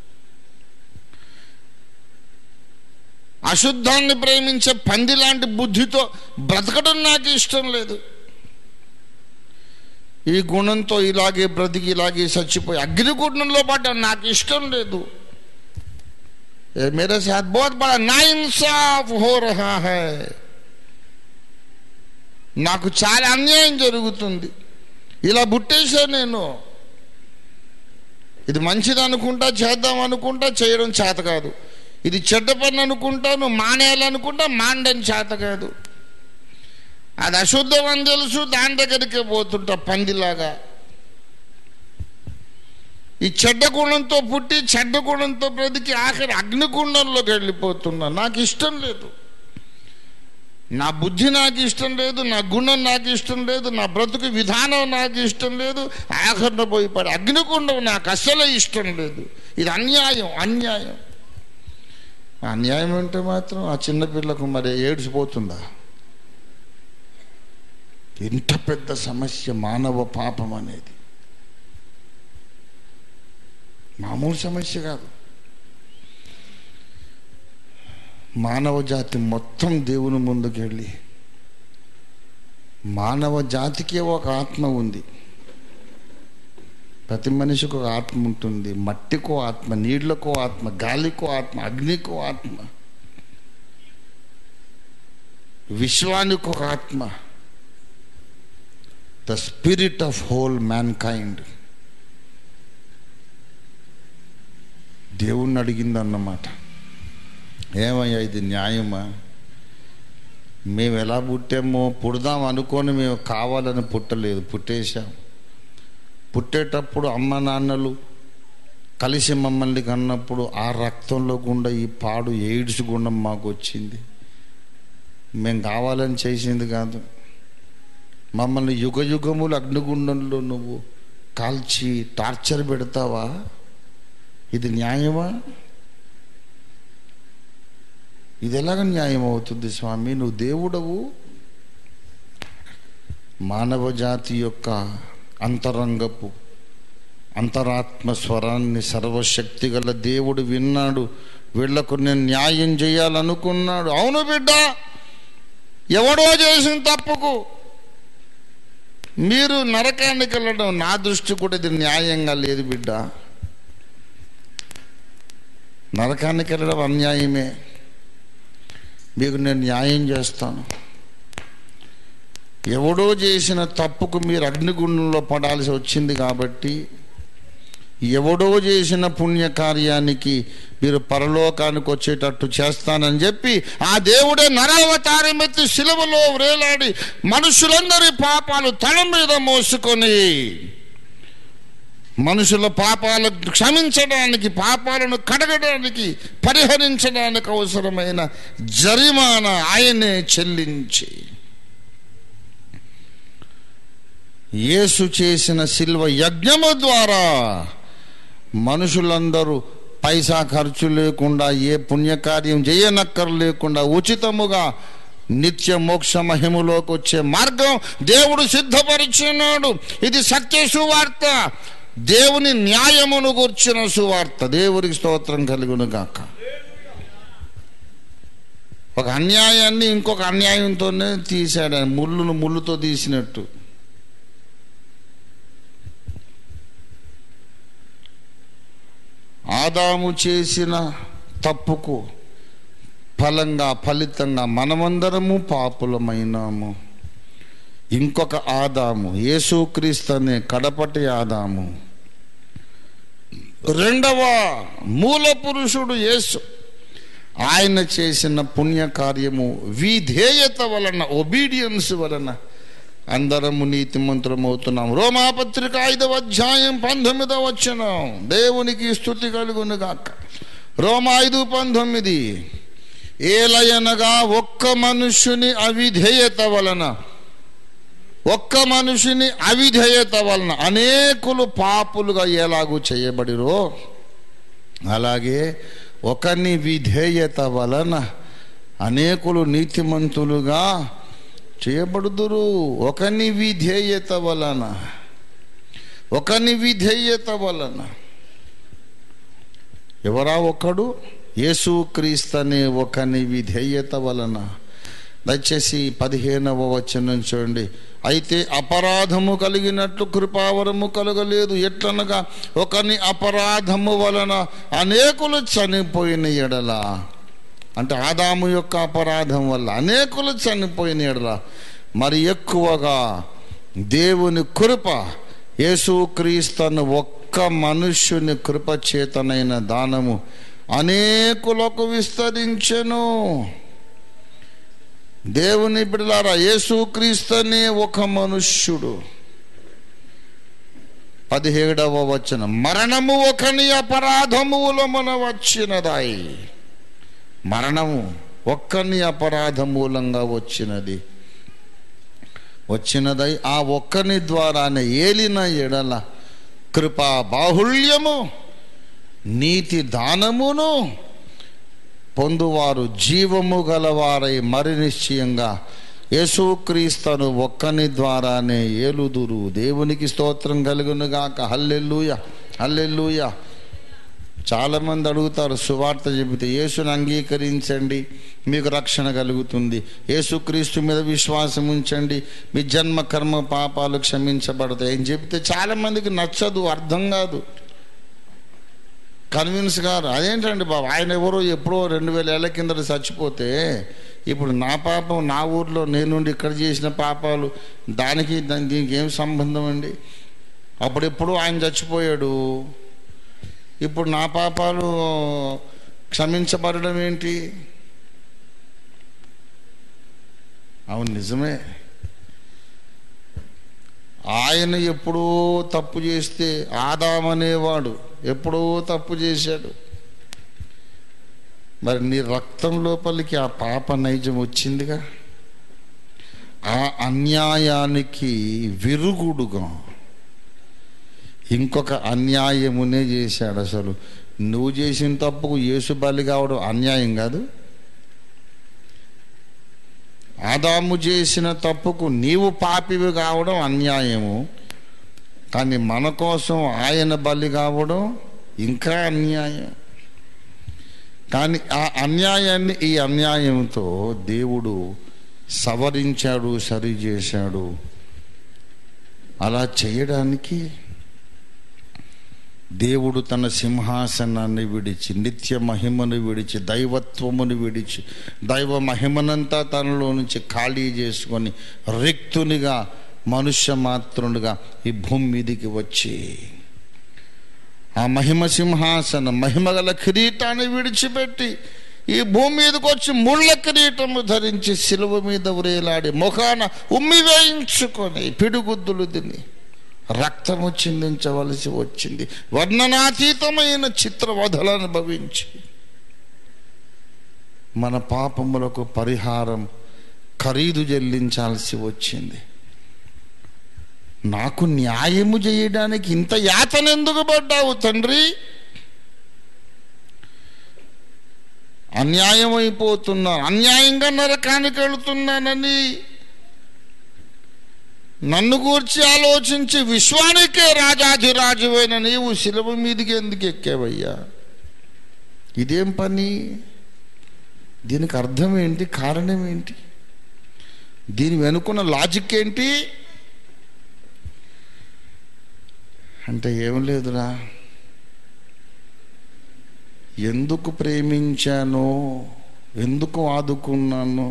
అశుద్ధాన్ని ప్రేమించే పంది లాంటి బుద్ధితో బ్రతకడం నాకు ఇష్టం లేదు ఈ గుణంతో ఇలాగే బ్రతికి ఇలాగే చచ్చిపోయి అగ్నిగుండంలో పడ్డా నాకు ఇష్టం లేదు ये मेरे साथ बहुत बड़ा नाइंसाफ हो रहा है నాకు చాలా అన్యాయం జరుగుతుంది ఇలా బుట్టేసా నేను ఇది మంచిది అనుకుంటా చేద్దాం అనుకుంటా చేయడం చేత కాదు ఇది చెడ్డ పని అనుకుంటాను మానేయాలనుకుంటా మాండని చేత కాదు అది అశుద్ధం అని తెలుసు దాని దగ్గరికే పోతుంటా పందిలాగా ఈ చెడ్డ గుణంతో పుట్టి చెడ్డ గుణంతో బ్రతికి ఆఖరి అగ్నిగుండంలోకి వెళ్ళిపోతున్నా నాకు ఇష్టం లేదు నా బుద్ధి నాకు ఇష్టం లేదు నా గుణం నాకు ఇష్టం లేదు నా బ్రతుకు విధానం నాకు ఇష్టం లేదు ఆఖరణ పోయి పడి అగ్నికుండం నాకు అస్సలే ఇష్టం లేదు ఇది అన్యాయం అన్యాయం అన్యాయం అంటే మాత్రం ఆ చిన్నపిల్లకు మరి ఏడ్చిపోతుందా ఇంత పెద్ద సమస్య మానవ పాపం అనేది మామూలు సమస్య కాదు మానవ జాతి మొత్తం దేవుని ముందుకెళ్ళి మానవ జాతికి ఒక ఆత్మ ఉంది ప్రతి మనిషికి ఒక ఆత్మ ఉంటుంది మట్టికో ఆత్మ నీళ్లకో ఆత్మ గాలికో ఆత్మ అగ్నికో ఆత్మ విశ్వానికి ఒక ఆత్మ the spirit of whole mankind దేవుణ్ణి అడిగిందన్నమాట ఏమయ్యా ఇది న్యాయమా మేము ఎలా పుట్టామో పుడదాం అనుకొని మేము కావాలని పుట్టలేదు పుట్టేశాం పుట్టేటప్పుడు అమ్మ నాన్నలు కలిసి మమ్మల్ని కన్నప్పుడు ఆ రక్తంలో గుండా ఈ పాడు ఎయిడ్స్ గుండం మాకు వచ్చింది మేము కావాలని చేసింది కాదు మమ్మల్ని యుగ యుగములు అగ్నిగుండంలో నువ్వు కాల్చి టార్చర్ పెడతావా ఇది న్యాయమా ఇది ఎలాగ న్యాయం అవుతుంది స్వామి నువ్వు దేవుడవు మానవ జాతి యొక్క అంతరంగపు అంతరాత్మ స్వరాన్ని సర్వశక్తి గల దేవుడు విన్నాడు వీళ్లకు నేను న్యాయం చేయాలనుకున్నాడు అవును బిడ్డ ఎవడో చేసిన తప్పుకు మీరు నరకానికి వెళ్ళడం నా దృష్టి కూడా ఇది న్యాయంగా లేదు బిడ్డ నరకానికి వెళ్ళడం అన్యాయమే మీకు నేను న్యాయం చేస్తాను ఎవడో చేసిన తప్పుకు మీరు అగ్నిగుండంలో పడాల్సి వచ్చింది కాబట్టి ఎవడో చేసిన పుణ్యకార్యానికి మీరు పరలోకానికి వచ్చేటట్టు చేస్తానని చెప్పి ఆ దేవుడే నరావతారం ఎత్తి శిలువలో వ్రేలాడి మనుషులందరి పాపాలు తల మీద మోసుకొని మనుషుల పాపాలు క్షమించడానికి పాపాలను కడగడానికి పరిహరించడానికి అవసరమైన జరిమానా ఆయనే చెల్లించి యేసు చేసిన శిల్వ యజ్ఞము ద్వారా మనుషులందరూ పైసా ఖర్చు లేకుండా ఏ పుణ్యకార్యం చేయనక్కర్ లేకుండా ఉచితముగా నిత్య మోక్ష మహిమలోకి వచ్చే మార్గం దేవుడు సిద్ధపరిచినాడు ఇది సత్య సువార్త దేవుని న్యాయమును కూర్చిన సువార్త దేవునికి స్తోత్రం కలుగును గాక ఒక అన్యాయాన్ని ఇంకొక అన్యాయంతోనే తీశాడు ఆయన ముళ్ళును ముళ్ళుతో తీసినట్టు ఆదాము చేసిన తప్పుకు ఫలంగా ఫలితంగా మనమందరము పాపులమైనాము ఇంకొక ఆదాము యేసుక్రీస్తు అనే కడపటి ఆదాము రెండవ మూల పురుషుడు యేసు ఆయన చేసిన పుణ్యకార్యము విధేయత వలన ఒబీడియన్స్ వలన అందరము నీతిమంతులమవుతున్నాం రోమాపత్రిక ఐదవ అధ్యాయం పంతొమ్మిదవ వచ్చినాం దేవునికి స్థుతి కలుగును గాక రోమా ఐదు పంతొమ్మిది ఏలయనగా ఒక్క మనుష్యుని అవిధేయత వలన ఒక్క మనుషుని అవిధేయత వలన అనేకులు పాపులుగా ఎలాగూ చేయబడిరో అలాగే ఒకని విధేయత వలన అనేకులు నీతిమంతులుగా చేయబడుదురు ఒకని విధేయత వలన ఒకని విధేయత వలన ఎవరా ఒకడు యేసుక్రీస్తు అనే ఒకని విధేయత వలన దయచేసి పదిహేనవ వచనం చూడండి అయితే అపరాధము కలిగినట్లు కృపావరము కలగలేదు ఎట్లనగా ఒకని అపరాధము వలన అనేకులు చనిపోయిన ఎడల అంటే ఆదాము యొక్క అపరాధం వల్ల అనేకులు చనిపోయిన ఎడల మరి ఎక్కువగా దేవుని కృప యేసుక్రీస్తును ఒక్క మనుష్యుని కృప చేతనైన దానము అనేకులకు విస్తరించెను దేవుని బిడ్డలారా యేసుక్రీస్తునే ఒక మనుష్యుడు పదిహేడవ వచనం మరణము ఒకని అపరాధములో మన వచ్చినదాయి మరణము ఒక్కని అపరాధ మూలంగా వచ్చినది వచ్చినదై ఆ ఒక్కని ద్వారానే ఏలిన ఎడల కృపా బాహుళ్యము నీతి దానమును పొందువారు జీవము గలవారై మరి నిశ్చయంగా యేసుక్రీస్తును ఒక్కని ద్వారానే ఏలుదురు దేవునికి స్తోత్రం కలుగునుగాక హల్లెల్లుయ హల్లెల్లుయ చాలామంది అడుగుతారు సువార్త చెబితే యేసుని అంగీకరించండి మీకు రక్షణ కలుగుతుంది యేసుక్రీస్తు మీద విశ్వాసం ఉంచండి మీ జన్మ కర్మ పాపాలు క్షమించబడతాయి అని చెబితే చాలామందికి నచ్చదు అర్థం కాదు కన్విన్స్ గారు అదేంటండి బాబు ఆయన ఎవరో ఎప్పుడో రెండు వేల ఏళ్ళ కిందట చచ్చిపోతే ఇప్పుడు నా పాపం నా ఊర్లో నేనుండి ఇక్కడ చేసిన పాపాలు దానికి దాని దీనికి ఏం సంబంధం అండి అప్పుడెప్పుడు ఆయన చచ్చిపోయాడు ఇప్పుడు నా పాపాలు క్షమించబడడం ఏంటి అవును నిజమే ఆయన ఎప్పుడో తప్పు చేస్తే ఆదామనేవాడు ఎప్పుడో తప్పు చేశాడు మరి నీ రక్తం లోపలికి ఆ పాప నైజం వచ్చిందిగా ఆ అన్యాయానికి విరుగుడుగా ఇంకొక అన్యాయమునే చేశాడు అసలు నువ్వు చేసిన తప్పుకు యేసు బలి కావడం అన్యాయం కాదు ఆదాము చేసిన తప్పుకు నీవు పాపివి కావడం అన్యాయము కానీ మన కోసం ఆయన బలి కావడం ఇంకా అన్యాయం కానీ ఆ అన్యాయాన్ని ఈ అన్యాయంతో దేవుడు సవరించాడు సరి చేశాడు అలా చేయడానికి దేవుడు తన సింహాసనాన్ని విడిచి నిత్య మహిమను విడిచి దైవత్వమును విడిచి దైవ మహిమనంతా తనలో నుంచి ఖాళీ చేసుకొని రిక్తునిగా మనుష్య మాత్రునిగా ఈ భూమి మీదికి వచ్చి ఆ మహిమ సింహాసనం మహిమగల కిరీటాన్ని విడిచిపెట్టి ఈ భూమి మీదకి వచ్చి ముళ్ళ కిరీటము ధరించి శిలువ మీద ఉరేలాడి ముఖాన ఉమ్మి వేయించుకొని పిడుగుద్దులు తిని రక్తము చిందించవలసి వచ్చింది వర్ణనాతీతమైన చిత్రవధలను అనుభవించి మన పాపములకు పరిహారం ఖరీదు చెల్లించాల్సి వచ్చింది నాకు న్యాయము చేయడానికి ఇంత యాతన ఎందుకు పడ్డావు తండ్రి అన్యాయం అయిపోతున్నా అన్యాయంగా నరకానికి వెళుతున్నానని నన్ను గూర్చి ఆలోచించి విశ్వానికే రాజాధిరాజువైన నీవు శిలువ మీదికి ఎందుకు ఎక్కావయ్యా ఇదేం పని దీనికి అర్థం ఏంటి కారణం ఏంటి దీని వెనుకున్న లాజిక్ ఏంటి అంటే ఏం లేదురా ఎందుకు ప్రేమించానో ఎందుకు ఆదుకున్నానో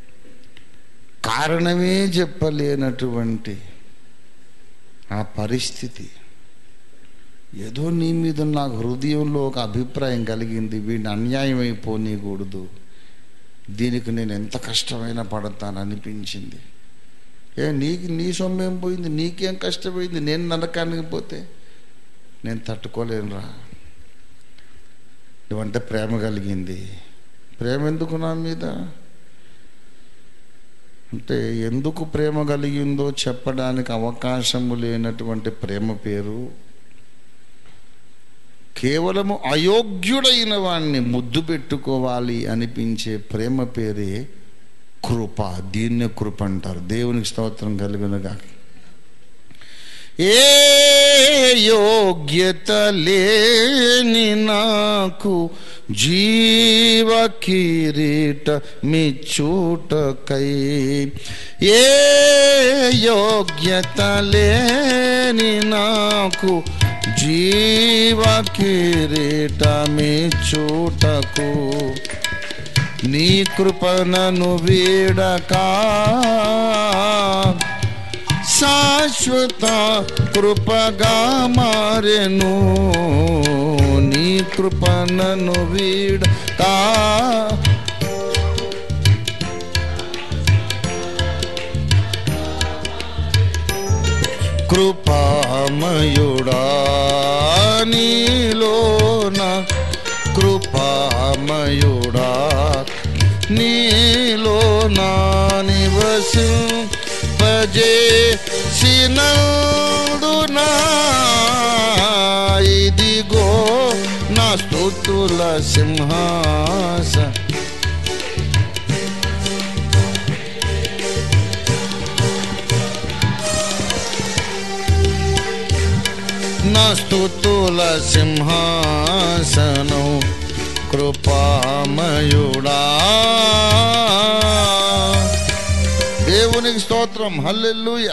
కారణమే చెప్పలేనటువంటి ఆ పరిస్థితి ఏదో నీ మీద నాకు హృదయంలో ఒక అభిప్రాయం కలిగింది వీడిని అన్యాయం అయిపోనీకూడదు దీనికి నేను ఎంత కష్టమైనా పడతాను అనిపించింది ఏ నీకు నీ సొమ్మేం పోయింది నీకేం కష్టమైంది నేను నరకానికి పోతే నేను తట్టుకోలేనురా నువ్వంటే ప్రేమ కలిగింది ప్రేమ ఎందుకు నా మీద అంటే ఎందుకు ప్రేమ కలిగిందో చెప్పడానికి అవకాశము లేనటువంటి ప్రేమ పేరు కేవలము అయోగ్యుడైన వాణ్ణి ముద్దు పెట్టుకోవాలి అనిపించే ప్రేమ పేరే కృప దీన్నే కృప అంటారు దేవునికి స్తోత్రం కలుగునుగా ఏ యోగ్యత లేని నాకు జీవ కిరీట మిచ్చుటకై ఏ యోగ్యత లేని నాకు జీవ కిరీట మిచ్చుటకు నీ కృపణను వీడకా శాశ్వత కృపగా మారెను నీ కృపణను వీడకా కృపామయుడా నీలోన కృపామయుడా నీలో నా నివసు పజేసినందునా ఇదిగో నా స్తుతుల సింహాస నా స్తుతుల సింహాసనం కృపామయుడా దేవునికి స్తోత్రం హల్లెలూయ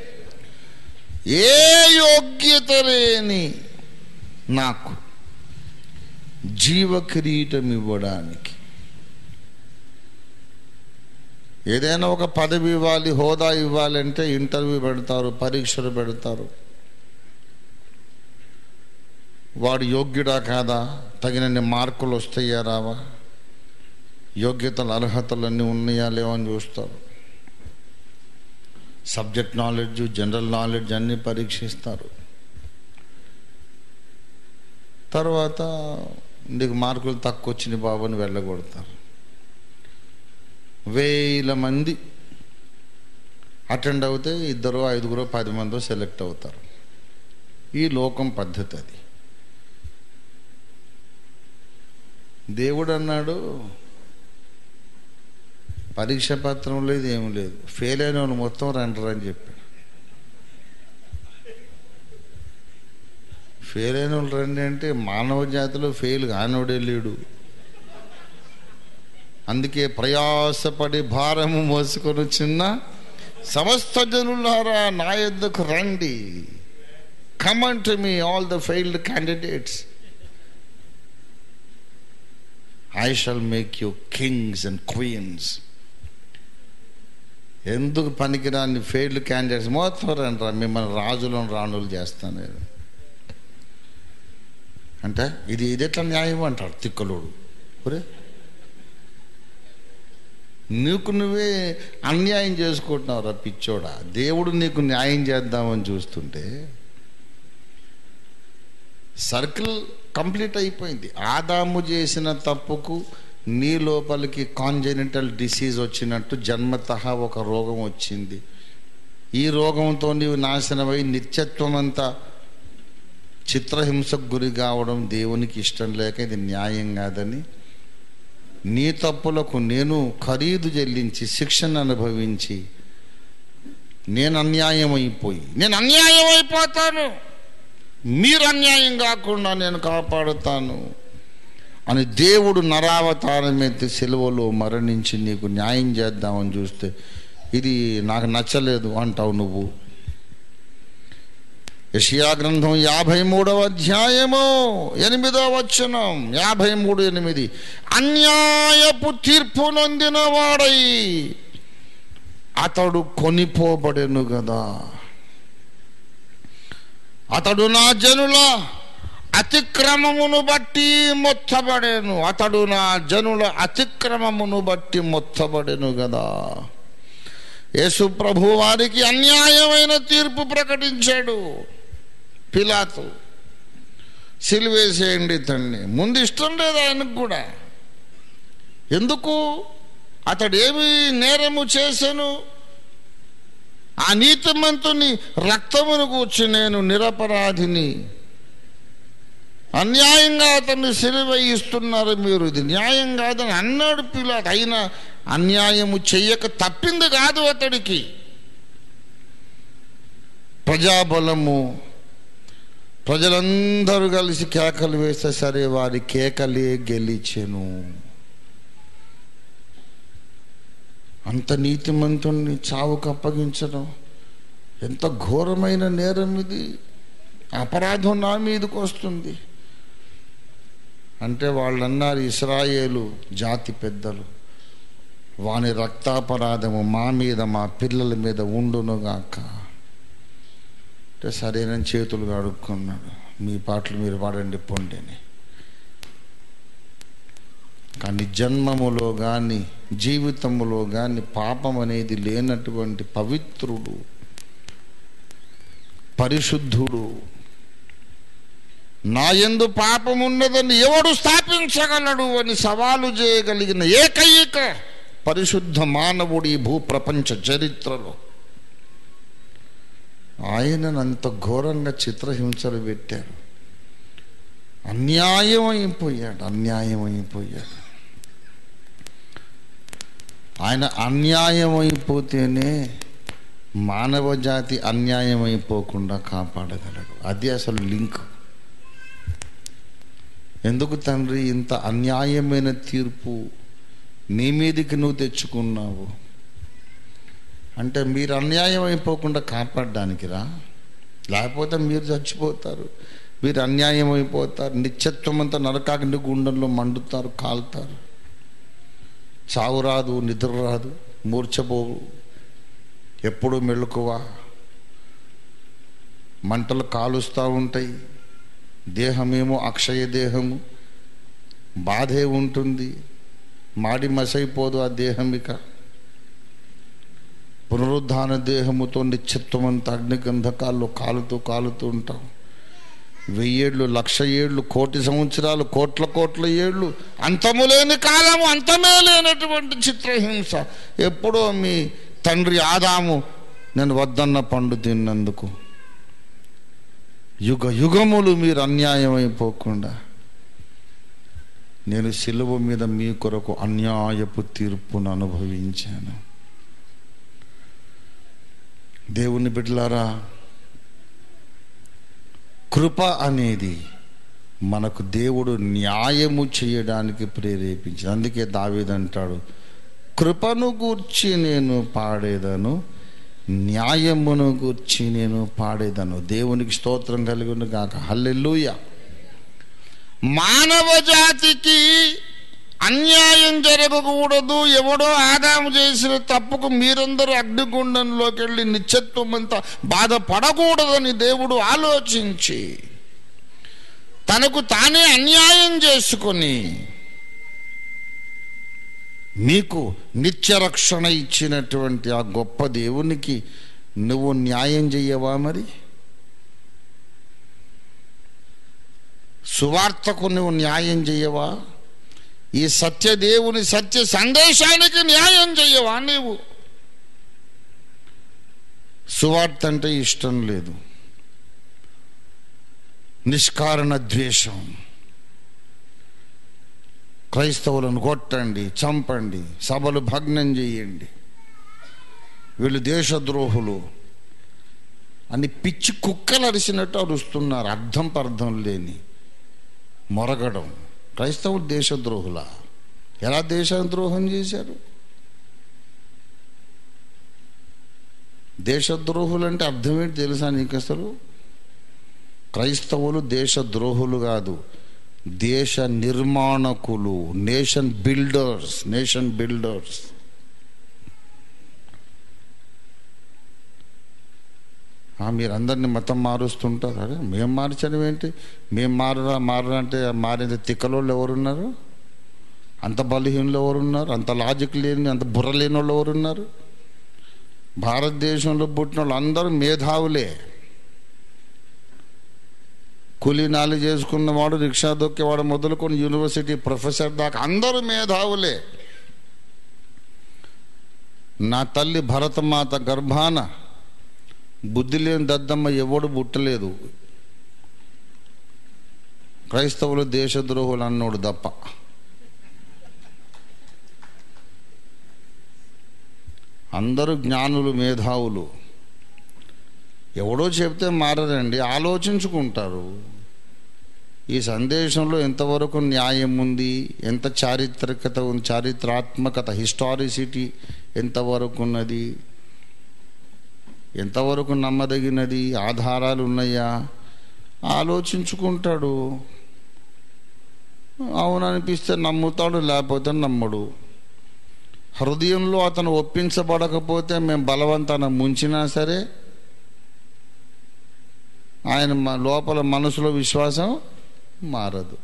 ఏ యోగ్యత లేని నాకు జీవ కిరీటం ఇవ్వడానికి ఏదైనా ఒక పదవి ఇవ్వాలి హోదా ఇవ్వాలంటే ఇంటర్వ్యూ పెడతారు పరీక్షలు పెడతారు వాడు యోగ్యుడా కాదా తగినన్ని మార్కులు వస్తాయా రావా యోగ్యతలు అర్హతలు అన్నీ ఉన్నాయా లేవని చూస్తారు సబ్జెక్ట్ నాలెడ్జ్ జనరల్ నాలెడ్జ్ అన్నీ పరీక్షిస్తారు తర్వాత నీకు మార్కులు తక్కువ వచ్చినాయి బాబు అని వెళ్ళగొడతారు వేల మంది అటెండ్ అవుతే ఇద్దరు ఐదుగురు పది మందో సెలెక్ట్ అవుతారు ఈ లోకం పద్ధతి అది దేవుడు అన్నాడు పరీక్ష పత్రం లేదు ఏమి లేదు ఫెయిల్ అయిన వాళ్ళు మొత్తం రండరు అని చెప్పాడు ఫెయిల్ అయిన వాళ్ళు రండి అంటే మానవ జాతిలో ఫెయిల్ కానివాడే లేడు అందుకే ప్రయాసపడి భారము మోసుకొని చిన్న సమస్త జనులారా నా యొద్దకు రండి come on to me all the failed candidates I shall make you kings and queens ఎందుకు పనికిరాని ఫెయిల్డ్ క్యాండిడేట్స్ మొత్తం రండి మిమ్మల్ని రాజులను రాణులు చేస్తాను నేను అంటే ఇది ఇది ఎట్లా న్యాయం అంటాడు తిక్కలోడు ఒరే నీకు నువ్వే అన్యాయం చేసుకుంటున్నావు రా పిచ్చోడా దేవుడు నీకు న్యాయం చేద్దామని చూస్తుంటే సర్కిల్ కంప్లీట్ అయిపోయింది ఆదాము చేసిన తప్పుకు నీ లోపలికి కాంజెనిటల్ డిసీజ్ వచ్చినట్టు జన్మత ఒక రోగం వచ్చింది ఈ రోగంతో నీవు నాశనమై నిత్యత్వం అంతా చిత్రహింసకు గురి కావడం దేవునికి ఇష్టం లేక ఇది న్యాయం కాదని నీ తప్పులకు నేను ఖరీదు చెల్లించి శిక్షను అనుభవించి నేను అన్యాయం అయిపోయి నేను అన్యాయం అయిపోతాను మీరు అన్యాయం కాకుండా నేను కాపాడుతాను అని దేవుడు నరావతారం ఎత్తి సెలవులో మరణించి నీకు న్యాయం చేద్దామని చూస్తే ఇది నాకు నచ్చలేదు అంటావు నువ్వు యషియా గ్రంథం యాభై మూడవ అధ్యాయము ఎనిమిదవ వచనం యాభై మూడు ఎనిమిది అన్యాయపు తీర్పు నొందిన వాడై అతడు కొనిపోబడెను కదా అతడు నా జనుల అతిక్రమమును బట్టి మొత్తబడేను అతడు నా జనుల అతిక్రమమును బట్టి మొత్తబడెను కదా యేసు ప్రభు వారికి అన్యాయమైన తీర్పు ప్రకటించాడు పిలాతు సిలివేసేయండి తండ్రి ముందు ఇష్టం లేదు ఆయనకు కూడా ఎందుకు అతడు ఏమి నేరము చేశాను ఆ నీతిమంతుని రక్తమును కూర్చి నేను నిరపరాధిని అన్యాయంగా అతన్ని సిలువేయిస్తున్నారు మీరు ఇది న్యాయం కాదని అన్నాడు పిలాత్ అయినా అన్యాయము చెయ్యక తప్పింది కాదు అతడికి ప్రజాబలము ప్రజలందరూ కలిసి కేకలు వేస్తే సరే వారి కేకలే గెలిచెను అంత నీతిమంతుణ్ణి చావుకు అప్పగించడం ఎంత ఘోరమైన నేరం ఇది అపరాధం నా మీదకి వస్తుంది అంటే వాళ్ళు అన్నారు ఇస్రాయేలు జాతి పెద్దలు వాని రక్తాపరాధము మా మీద మా పిల్లల మీద ఉండునుగాక అంటే సరైన చేతులు కడుక్కున్నాడు మీ పాటలు మీరు పాడండి పొండిని కానీ జన్మములో కానీ జీవితములో కానీ పాపం అనేది లేనటువంటి పవిత్రుడు పరిశుద్ధుడు నా ఎందు పాపం ఉన్నదని ఎవడు స్థాపించగలడు అని సవాలు చేయగలిగిన ఏకైక పరిశుద్ధ మానవుడు ఈ భూప్రపంచ చరిత్రలో ఆయనను అంత ఘోరంగా చిత్రహింసలు పెట్టారు అన్యాయం అయిపోయాడు అన్యాయం అయిపోయాడు ఆయన అన్యాయం అయిపోతేనే మానవ జాతి అన్యాయం అయిపోకుండా కాపాడగలడు అది అసలు లింక్ ఎందుకు తండ్రి ఇంత అన్యాయమైన తీర్పు నీ మీదికి నువ్వు తెచ్చుకున్నావు అంటే మీరు అన్యాయం అయిపోకుండా కాపాడడానికి రా లేకపోతే మీరు చచ్చిపోతారు మీరు అన్యాయం అయిపోతారు నిత్యత్వం అంతా నరకాగ్ని గుండంలో మండుతారు కాలుతారు చావు రాదు నిద్ర రాదు మూర్చపోవు ఎప్పుడు మెళుకువ మంటలు కాలుస్తూ ఉంటాయి దేహమేమో అక్షయ దేహము బాధే ఉంటుంది మాడి మసైపోదు ఆ దేహం ఇక పునరుద్ధాన దేహముతో నిత్యత్వమంత అగ్నిగంధకాల్లో కాలుతూ కాలుతూ ఉంటాం వెయ్యేళ్ళు లక్ష ఏళ్ళు కోటి సంవత్సరాలు కోట్ల కోట్ల ఏళ్ళు అంతము లేని కాలము అంతమే లేనటువంటి చిత్రహింస ఎప్పుడో మీ తండ్రి ఆదాము నేను వద్దన్న పండు తిన్నందుకు యుగ యుగములు మీరు అన్యాయం అయిపోకుండా నేను సిలువ మీద మీ కొరకు అన్యాయపు తీర్పును అనుభవించాను దేవుని బిడ్డలారా కృప అనేది మనకు దేవుడు న్యాయము చేయడానికి ప్రేరేపించింది అందుకే దావేదంటాడు కృపను గూర్చి నేను పాడేదను న్యాయమును గూర్చి నేను పాడేదను దేవునికి స్తోత్రం కలిగిన కాక హల్లెలూయ మానవ జాతికి అన్యాయం జరగకూడదు ఎవడో ఆదాము చేసిన తప్పుకు మీరందరూ అగ్నిగుండంలోకి వెళ్ళి నిత్యత్వం అంతా బాధపడకూడదని దేవుడు ఆలోచించి తనకు తానే అన్యాయం చేసుకొని నీకు నిత్య రక్షణ ఇచ్చినటువంటి ఆ గొప్ప దేవునికి నువ్వు న్యాయం చెయ్యవా మరి సువార్తకు నువ్వు న్యాయం చెయ్యవా ఈ సత్యదేవుని సత్య సందేశానికి న్యాయం చెయ్యవా నీవు సువార్త అంటే ఇష్టం లేదు నిష్కారణ ద్వేషం క్రైస్తవులను కొట్టండి చంపండి సభలు భగ్నం చేయండి వీళ్ళు దేశద్రోహులు అని పిచ్చి కుక్కలు అరిసినట్టు అరుస్తున్నారు అర్థం పర్థం లేని మొరగడం క్రైస్తవులు దేశద్రోహుల ఎలా దేశద్రోహం చేశారు దేశద్రోహులు అంటే అర్థం ఏంటి తెలుసా నీకు అసలు క్రైస్తవులు దేశద్రోహులు కాదు దేశ నిర్మాణకులు నేషన్ బిల్డర్స్ నేషన్ బిల్డర్స్ మీరు అందరినీ మతం మారుస్తుంటారు అరే మేము మార్చడం ఏంటి మేము మారురా మారురా అంటే మారేంత తిక్కలోళ్ళు ఎవరున్నారు అంత బలహీనలు ఎవరున్నారు అంత లాజిక్ లేని అంత బుర్ర లేని వాళ్ళు ఎవరున్నారు భారతదేశంలో పుట్టిన వాళ్ళు అందరూ మేధావులే కూలీనాలు చేసుకున్నవాడు రిక్షా దొక్కేవాడు మొదలుకొని యూనివర్సిటీ ప్రొఫెసర్ దాకా అందరూ మేధావులే నా తల్లి భరతమాత గర్భాన బుద్ధి లేని దద్దమ్మ ఎవడు పుట్టలేదు క్రైస్తవులు దేశద్రోహులు అన్నోడు తప్ప అందరూ జ్ఞానులు మేధావులు ఎవడో చెప్తే మారరండి ఆలోచించుకుంటారు ఈ సందేశంలో ఎంతవరకు న్యాయం ఉంది ఎంత చారిత్రకత ఉంది చారిత్రాత్మకత హిస్టారిసిటీ ఎంతవరకు ఉన్నది ఎంతవరకు నమ్మదగినది ఆధారాలు ఉన్నాయా ఆలోచించుకుంటాడు అవుననిపిస్తే నమ్ముతాడు లేకపోతే నమ్మడు హృదయంలో అతను ఒప్పించబడకపోతే మేము బలవంతాన ముంచినా సరే ఆయన మ- లోపల మనసులో విశ్వాసం మారదు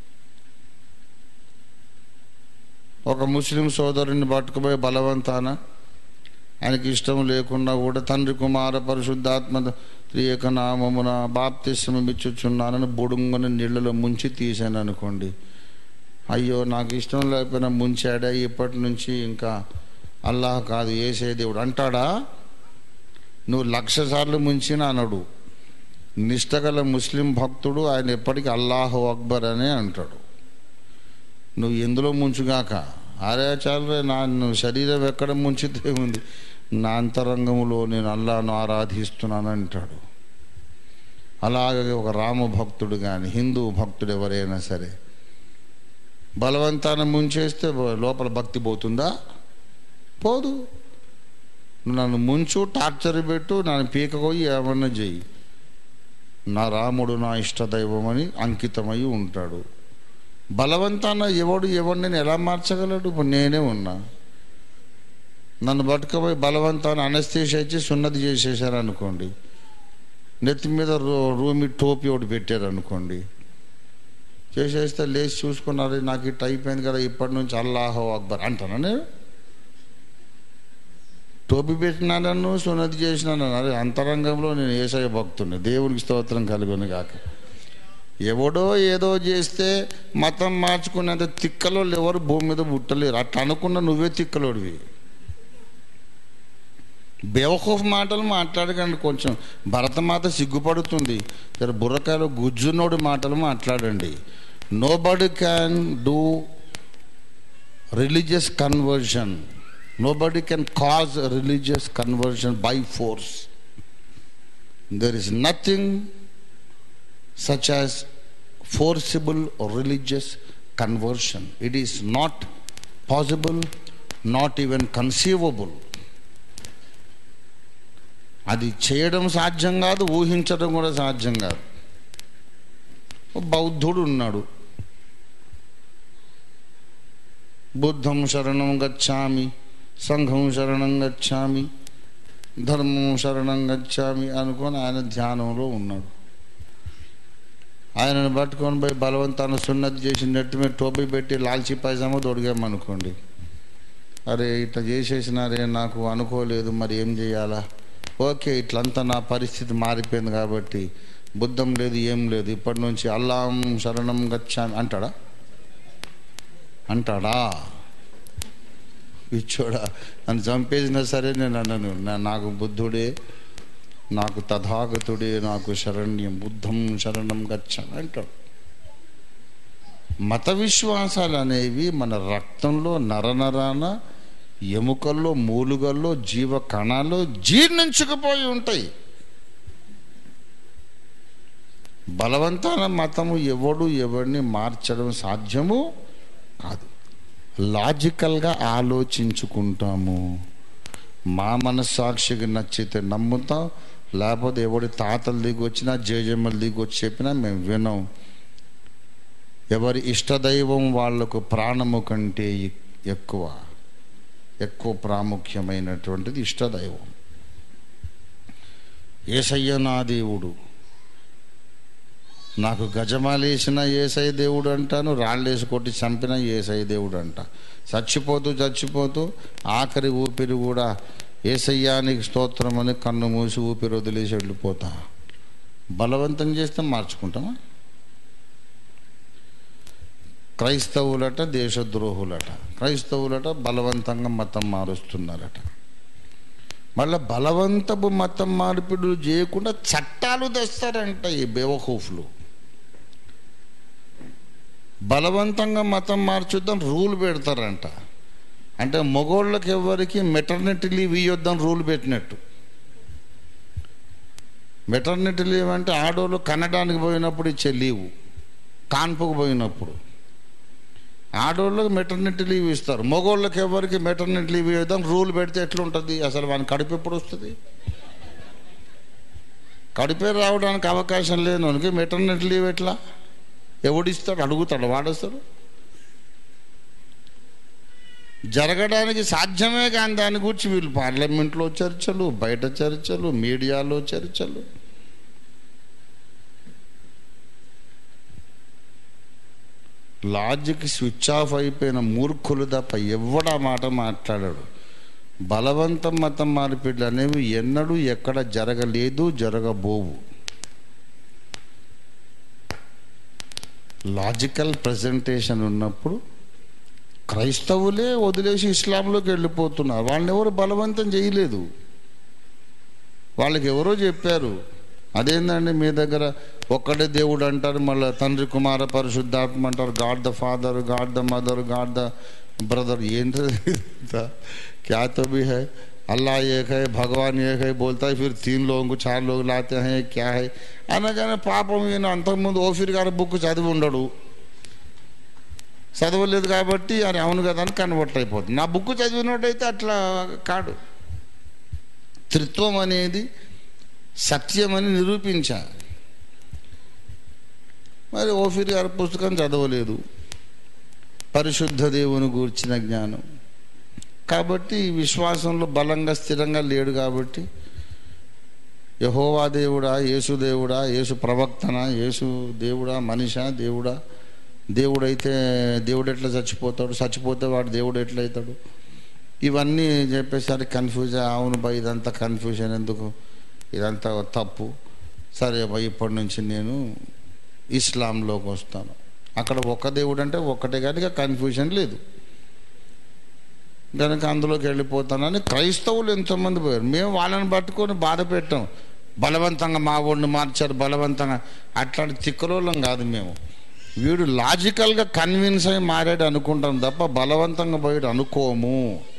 ఒక ముస్లిం సోదరుని పట్టుకుపోయి బలవంతాన ఆయనకి ఇష్టం లేకున్నా కూడా తండ్రి కుమార పరిశుద్ధాత్మ ఏకనామమున బాప్తిస్మమిచ్చుచున్నానని బుడుంగని నీళ్ళలో ముంచి తీసాను అనుకోండి అయ్యో నాకు ఇష్టం లేకపోయినా ముంచాడా ఇప్పటి నుంచి ఇంకా అల్లాహ్ కాదు ఏసే దేవుడు అంటాడా నువ్వు లక్ష సార్లు ముంచినా అనడు నిష్టగల ముస్లిం భక్తుడు ఆయన ఎప్పటికీ అల్లాహు అక్బర్ అనే అంటాడు నువ్వు ఎందులో ముంచుగాక అరే చాలరే నా నువ్వు శరీరం ఎక్కడ ముంచితే ఉంది నా అంతరంగంలో నేను అల్లాను ఆరాధిస్తున్నాను అంటాడు అలాగే ఒక రామ భక్తుడు కానీ హిందూ భక్తుడు ఎవరైనా సరే బలవంతాన ముంచేస్తే లోపల భక్తి పోతుందా పోదు నువ్వు నన్ను ముంచు టార్చర్ పెట్టు నన్ను పీకపోయి ఏమన్నా చెయ్యి నా రాముడు నా ఇష్టదైవం అని అంకితమై ఉంటాడు బలవంతాన ఎవడు ఎవడిని ఎలా మార్చగలడు ఇప్పుడు నేనే ఉన్నా నన్ను పట్టుకపోయి బలవంతాన అనస్థేష ఇచ్చి సున్నతి చేసేసారు అనుకోండి నెత్తి మీద రూ- రూమి టోపీ ఒకటి పెట్టారు అనుకోండి చేసేస్తే లేచి చూసుకున్నారు నాకు ఇట్ట అయిపోయింది కదా ఇప్పటి నుంచి అల్లాహో అక్బర్ అంటానా నేను టోపీ పెట్టినా నన్ను సున్నతి చేసినాను అరే అంతరంగంలో నేను ఏసయ భక్తుని దేవునికి స్తోత్రం కలుగును కాక ఎవడో ఏదో చేస్తే మతం మార్చుకునేంత తిక్కలోళ్ళు ఎవరు భూమి మీద పుట్టలేరు అట్లా అనుకున్న నువ్వే తిక్కలోడివి బేవఖూఫ్ మాటలు మాట్లాడకండి కొంచెం భరతమాత సిగ్గుపడుతుంది జర బుర్రకాయలో గుజ్జునోడి మాటలు మాట్లాడండి nobody can do religious conversion nobody can cause religious conversion by force there is nothing such as forcible religious conversion. It is not possible, not even conceivable. అది చేయడం సాధ్యం కాదు ఊహించడం కూడా సాధ్యం కాదు ఓ బౌద్ధుడు ఉన్నాడు బుద్ధం శరణం గచ్చామి సంఘం శరణం గచ్చామి ధర్మం శరణం గచ్చామి అనుకొని ఆయన ధ్యానంలో ఉన్నాడు ఆయనను పట్టుకొని పోయి బలవంతాన్ని సున్నతి చేసి నెట్టి మీద టోపీ పెట్టి లాల్చి పైజామా దొడిగామనుకోండి అరే ఇట్లా చేసేసినారే నాకు అనుకోలేదు మరి ఏం చేయాలా ఓకే ఇట్లంతా నా పరిస్థితి మారిపోయింది కాబట్టి బుద్ధం లేదు ఏం లేదు ఇప్పటి నుంచి అల్లాం శరణం గచ్చామి అంటాడా అంటాడా పిచ్చోడా నన్ను చంపేసినా సరే నేను అన్నాను నా- నాకు బుద్ధుడే నాకు తథాగతుడే నాకు శరణ్యం బుద్ధం శరణం గచ్చామి అంటాడు మత విశ్వాసాలు అనేవి మన రక్తంలో నరనరాన ఎముకల్లో మూలుగల్లో జీవ కణాల్లో జీర్ణించుకుపోయి ఉంటాయి బలవంతాన మతము ఎవడు ఎవరిని మార్చడం సాధ్యము కాదు లాజికల్గా ఆలోచించుకుంటాము మా మనస్సాక్షికి నచ్చితే నమ్ముతాం లేకపోతే ఎవడి తాతలు దిగి వచ్చినా జేజమ్మలు దిగి వచ్చి చెప్పినా మేము వినం ఎవరి ఇష్టదైవం వాళ్లకు ప్రాణము కంటే ఎ- ఎక్కువ ఎక్కువ ప్రాముఖ్యమైనటువంటిది ఇష్టదైవం ఏసయ్య నా దేవుడు నాకు గజమాలేసిన ఏసై దేవుడు అంటాను రాళ్ళేసి కొట్టి చంపిన ఏసై దేవుడు అంట చచ్చిపోతూ చచ్చిపోతూ ఆఖరి ఊపిరి కూడా ఏసయ్యానికి స్తోత్రం అని కన్ను మూసి ఊపిరి వదిలేసి వెళ్ళిపోతా బలవంతం చేస్తే మార్చుకుంటామా క్రైస్తవులట దేశద్రోహులట క్రైస్తవులట బలవంతంగా మతం మారుస్తున్నారట మళ్ళీ బలవంతపు మతం మార్పిడులు చేయకుండా చట్టాలు తెస్తారంట ఈ బేవకూఫ్లు బలవంతంగా మతం మార్చుద్దాం రూల్ పెడతారంట అంటే మగోళ్ళకి ఎవరికి మెటర్నిటీ లీవ్ ఇవ్వద్దాం రూల్ పెట్టినట్టు మెటర్నిటీ లీవ్ అంటే ఆడోళ్ళు కనడానికి పోయినప్పుడు ఇచ్చే లీవు కాన్పుకు పోయినప్పుడు ఆడోళ్ళకి మెటర్నిటీ లీవ్ ఇస్తారు మగోళ్ళకి ఎవరికి మెటర్నిటీ లీవ్ ఇవ్వడం రూల్ పెడితే ఎట్లుంటుంది అసలు వాని కడుపు ఎప్పుడు వస్తుంది కడుపే రావడానికి అవకాశం లేని మెటర్నిటీ లీవ్ ఎట్లా ఎవడిస్తాడు అడుగుతాడు వాడేస్తాడు జరగడానికి సాధ్యమే కానీ దాని గురించి వీళ్ళు పార్లమెంట్లో చర్చలు బయట చర్చలు మీడియాలో చర్చలు లాజిక్ స్విచ్ ఆఫ్ అయిపోయిన మూర్ఖులు తప్ప ఎవడా మాట మాట్లాడాడు బలవంత మతం మార్పిడులు అనేవి ఎన్నడూ ఎక్కడ జరగలేదు జరగబోవు లాజికల్ ప్రజెంటేషన్ ఉన్నప్పుడు క్రైస్తవులే వదిలేసి ఇస్లాంలోకి వెళ్ళిపోతున్నారు వాళ్ళని ఎవరు బలవంతం చేయలేదు వాళ్ళకి ఎవరో చెప్పారు అదేందండి మీ దగ్గర ఒక్కడే దేవుడు అంటారు మళ్ళీ తండ్రి కుమార పరిశుద్ధాత్మ అంటారు God the father God the mother God the brother ఏంటి क्या तो भी है अल्लाह एक है भगवान एक है बोलता है फिर तीन लोगों को चार लोग लाते हैं क्या है అనగానే పాపం ఈయన అంతకుముందు ఓఫీర్ గారి బుక్ చదివి ఉండడు చదవలేదు కాబట్టి అని అవును కదా అని కన్వర్ట్ అయిపోతుంది నా బుక్ చదివినట్టయితే అట్లా కాడు త్రిత్వం అనేది సత్యమని నిరూపించా మరి ఓఫీర్ గారి పుస్తకం చదవలేదు పరిశుద్ధ దేవుని గూర్చిన జ్ఞానం కాబట్టి విశ్వాసంలో బలంగా స్థిరంగా లేడు కాబట్టి యహోవా దేవుడా యేసు దేవుడా యేసు ప్రవక్తన యేసు దేవుడా మనిషా దేవుడా దేవుడైతే దేవుడు ఎట్లా చచ్చిపోతాడు చచ్చిపోతే వాడు దేవుడు ఎట్లయితాడు ఇవన్నీ చెప్పేసరికి కన్ఫ్యూజ్ అవును బా ఇదంతా కన్ఫ్యూజన్ ఎందుకు ఇదంతా తప్పు సరే బా ఇప్పటి నుంచి నేను ఇస్లాంలోకి వస్తాను అక్కడ ఒక దేవుడు అంటే ఒక్కటే కానీ కన్ఫ్యూజన్ లేదు కనుక అందులోకి వెళ్ళిపోతానని క్రైస్తవులు ఎంతోమంది పోయారు మేము వాళ్ళని పట్టుకొని బాధ పెట్టాం బలవంతంగా మా ఊడిని మార్చారు బలవంతంగా అట్లాంటి తిక్కరోళ్ళం కాదు మేము వీడు లాజికల్గా కన్విన్స్ అయి మారాడు అనుకుంటాం తప్ప బలవంతంగా పోయాడు అనుకోము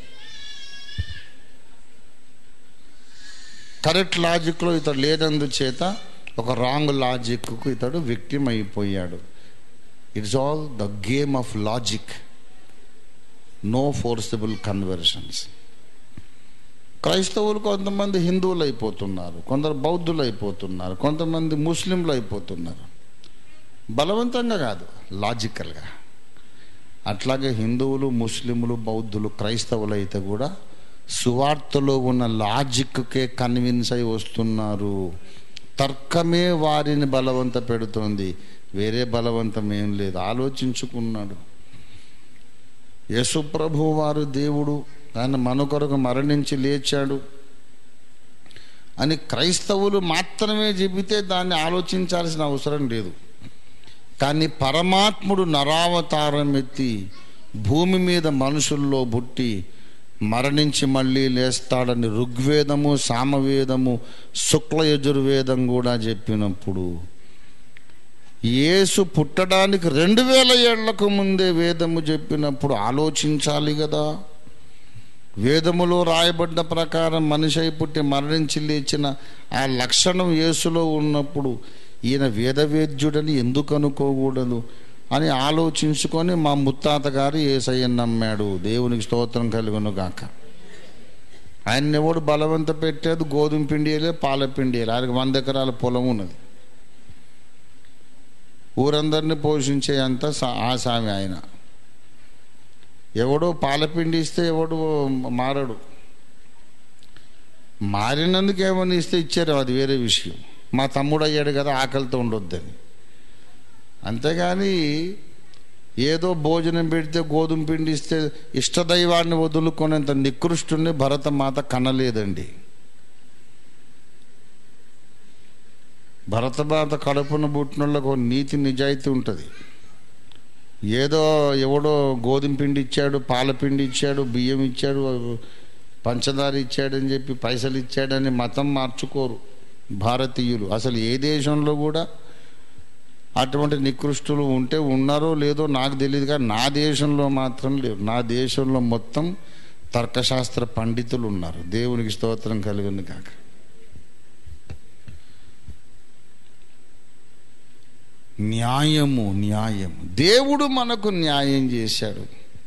కరెక్ట్ లాజిక్లో ఇతడు లేనందు చేత ఒక రాంగ్ లాజిక్కు ఇతడు విక్టిమ్ అయిపోయాడు it's all the game of logic no forcible conversions క్రైస్తవులు కొంతమంది హిందువులు అయిపోతున్నారు కొందరు బౌద్ధులు అయిపోతున్నారు కొంతమంది ముస్లింలు అయిపోతున్నారు బలవంతంగా కాదు లాజికల్గా అట్లాగే హిందువులు ముస్లింలు బౌద్ధులు క్రైస్తవులు అయితే కూడా సువార్తలో ఉన్న లాజిక్కే కన్విన్స్ అయి వస్తున్నారు తర్కమే వారిని బలవంత పెడుతోంది వేరే బలవంతం ఏం లేదు ఆలోచించుకున్నాడు యేసుప్రభు వారు దేవుడు ఆయన మన కొరకు మరణించి లేచాడు అని క్రైస్తవులు మాత్రమే చెబితే దాన్ని ఆలోచించాల్సిన అవసరం లేదు కానీ పరమాత్ముడు నరావతారం ఎత్తి భూమి మీద మనుషుల్లో పుట్టి మరణించి మళ్ళీ లేస్తాడని ఋగ్వేదము సామవేదము శుక్ల యజుర్వేదం కూడా చెప్పినప్పుడు యేసు పుట్టడానికి రెండు వేల ఏళ్లకు ముందే వేదము చెప్పినప్పుడు ఆలోచించాలి కదా వేదములో రాయబడ్డ ప్రకారం మనిషి అయి పుట్టి మరణించి లేచిన ఆ లక్షణం యేసులో ఉన్నప్పుడు ఈయన వేదవేద్యుడని ఎందుకు అనుకోకూడదు అని ఆలోచించుకొని మా ముత్తాత గారు ఏసయ్యని నమ్మాడు దేవునికి స్తోత్రం కలుగును గాక ఆయన ఎవడు బలవంత పెట్టేది గోధుమ పిండియలే పాల పిండియలే ఆయనకు వంద ఎకరాల పొలం ఉన్నది ఊరందరినీ పోషించే అంత సా- ఆ సామి ఆయన ఎవడో పాలపిండి ఇస్తే ఎవడు మారడు మారినందుకు ఏమని ఇస్తే ఇచ్చారు అది వేరే విషయం మా తమ్ముడు అయ్యాడు కదా ఆకలితో ఉండొద్దని అంతేగాని ఏదో భోజనం పెడితే గోధుమ పిండి ఇస్తే ఇష్టదైవాన్ని వదులుకునేంత నికృష్టుని భరతమాత కనలేదండి భరతమాత కడుపున పుట్టినోళ్ళకు ఒక నీతి నిజాయితీ ఉంటుంది ఏదో ఎవడో గోధుమ పిండి ఇచ్చాడు పాల పిండి ఇచ్చాడు బియ్యం ఇచ్చాడు పంచదార ఇచ్చాడని చెప్పి పైసలు ఇచ్చాడని మతం మార్చుకోరు భారతీయులు అసలు ఏ దేశంలో కూడా అటువంటి నికృష్టులు ఉంటే ఉన్నారో లేదో నాకు తెలియదు కానీ నా దేశంలో మాత్రం లేవు నా దేశంలో మొత్తం తర్కశాస్త్ర పండితులు ఉన్నారు దేవునికి స్తోత్రం కలిగింది కాక న్యాయము న్యాయము దేవుడు మనకు న్యాయం చేశాడు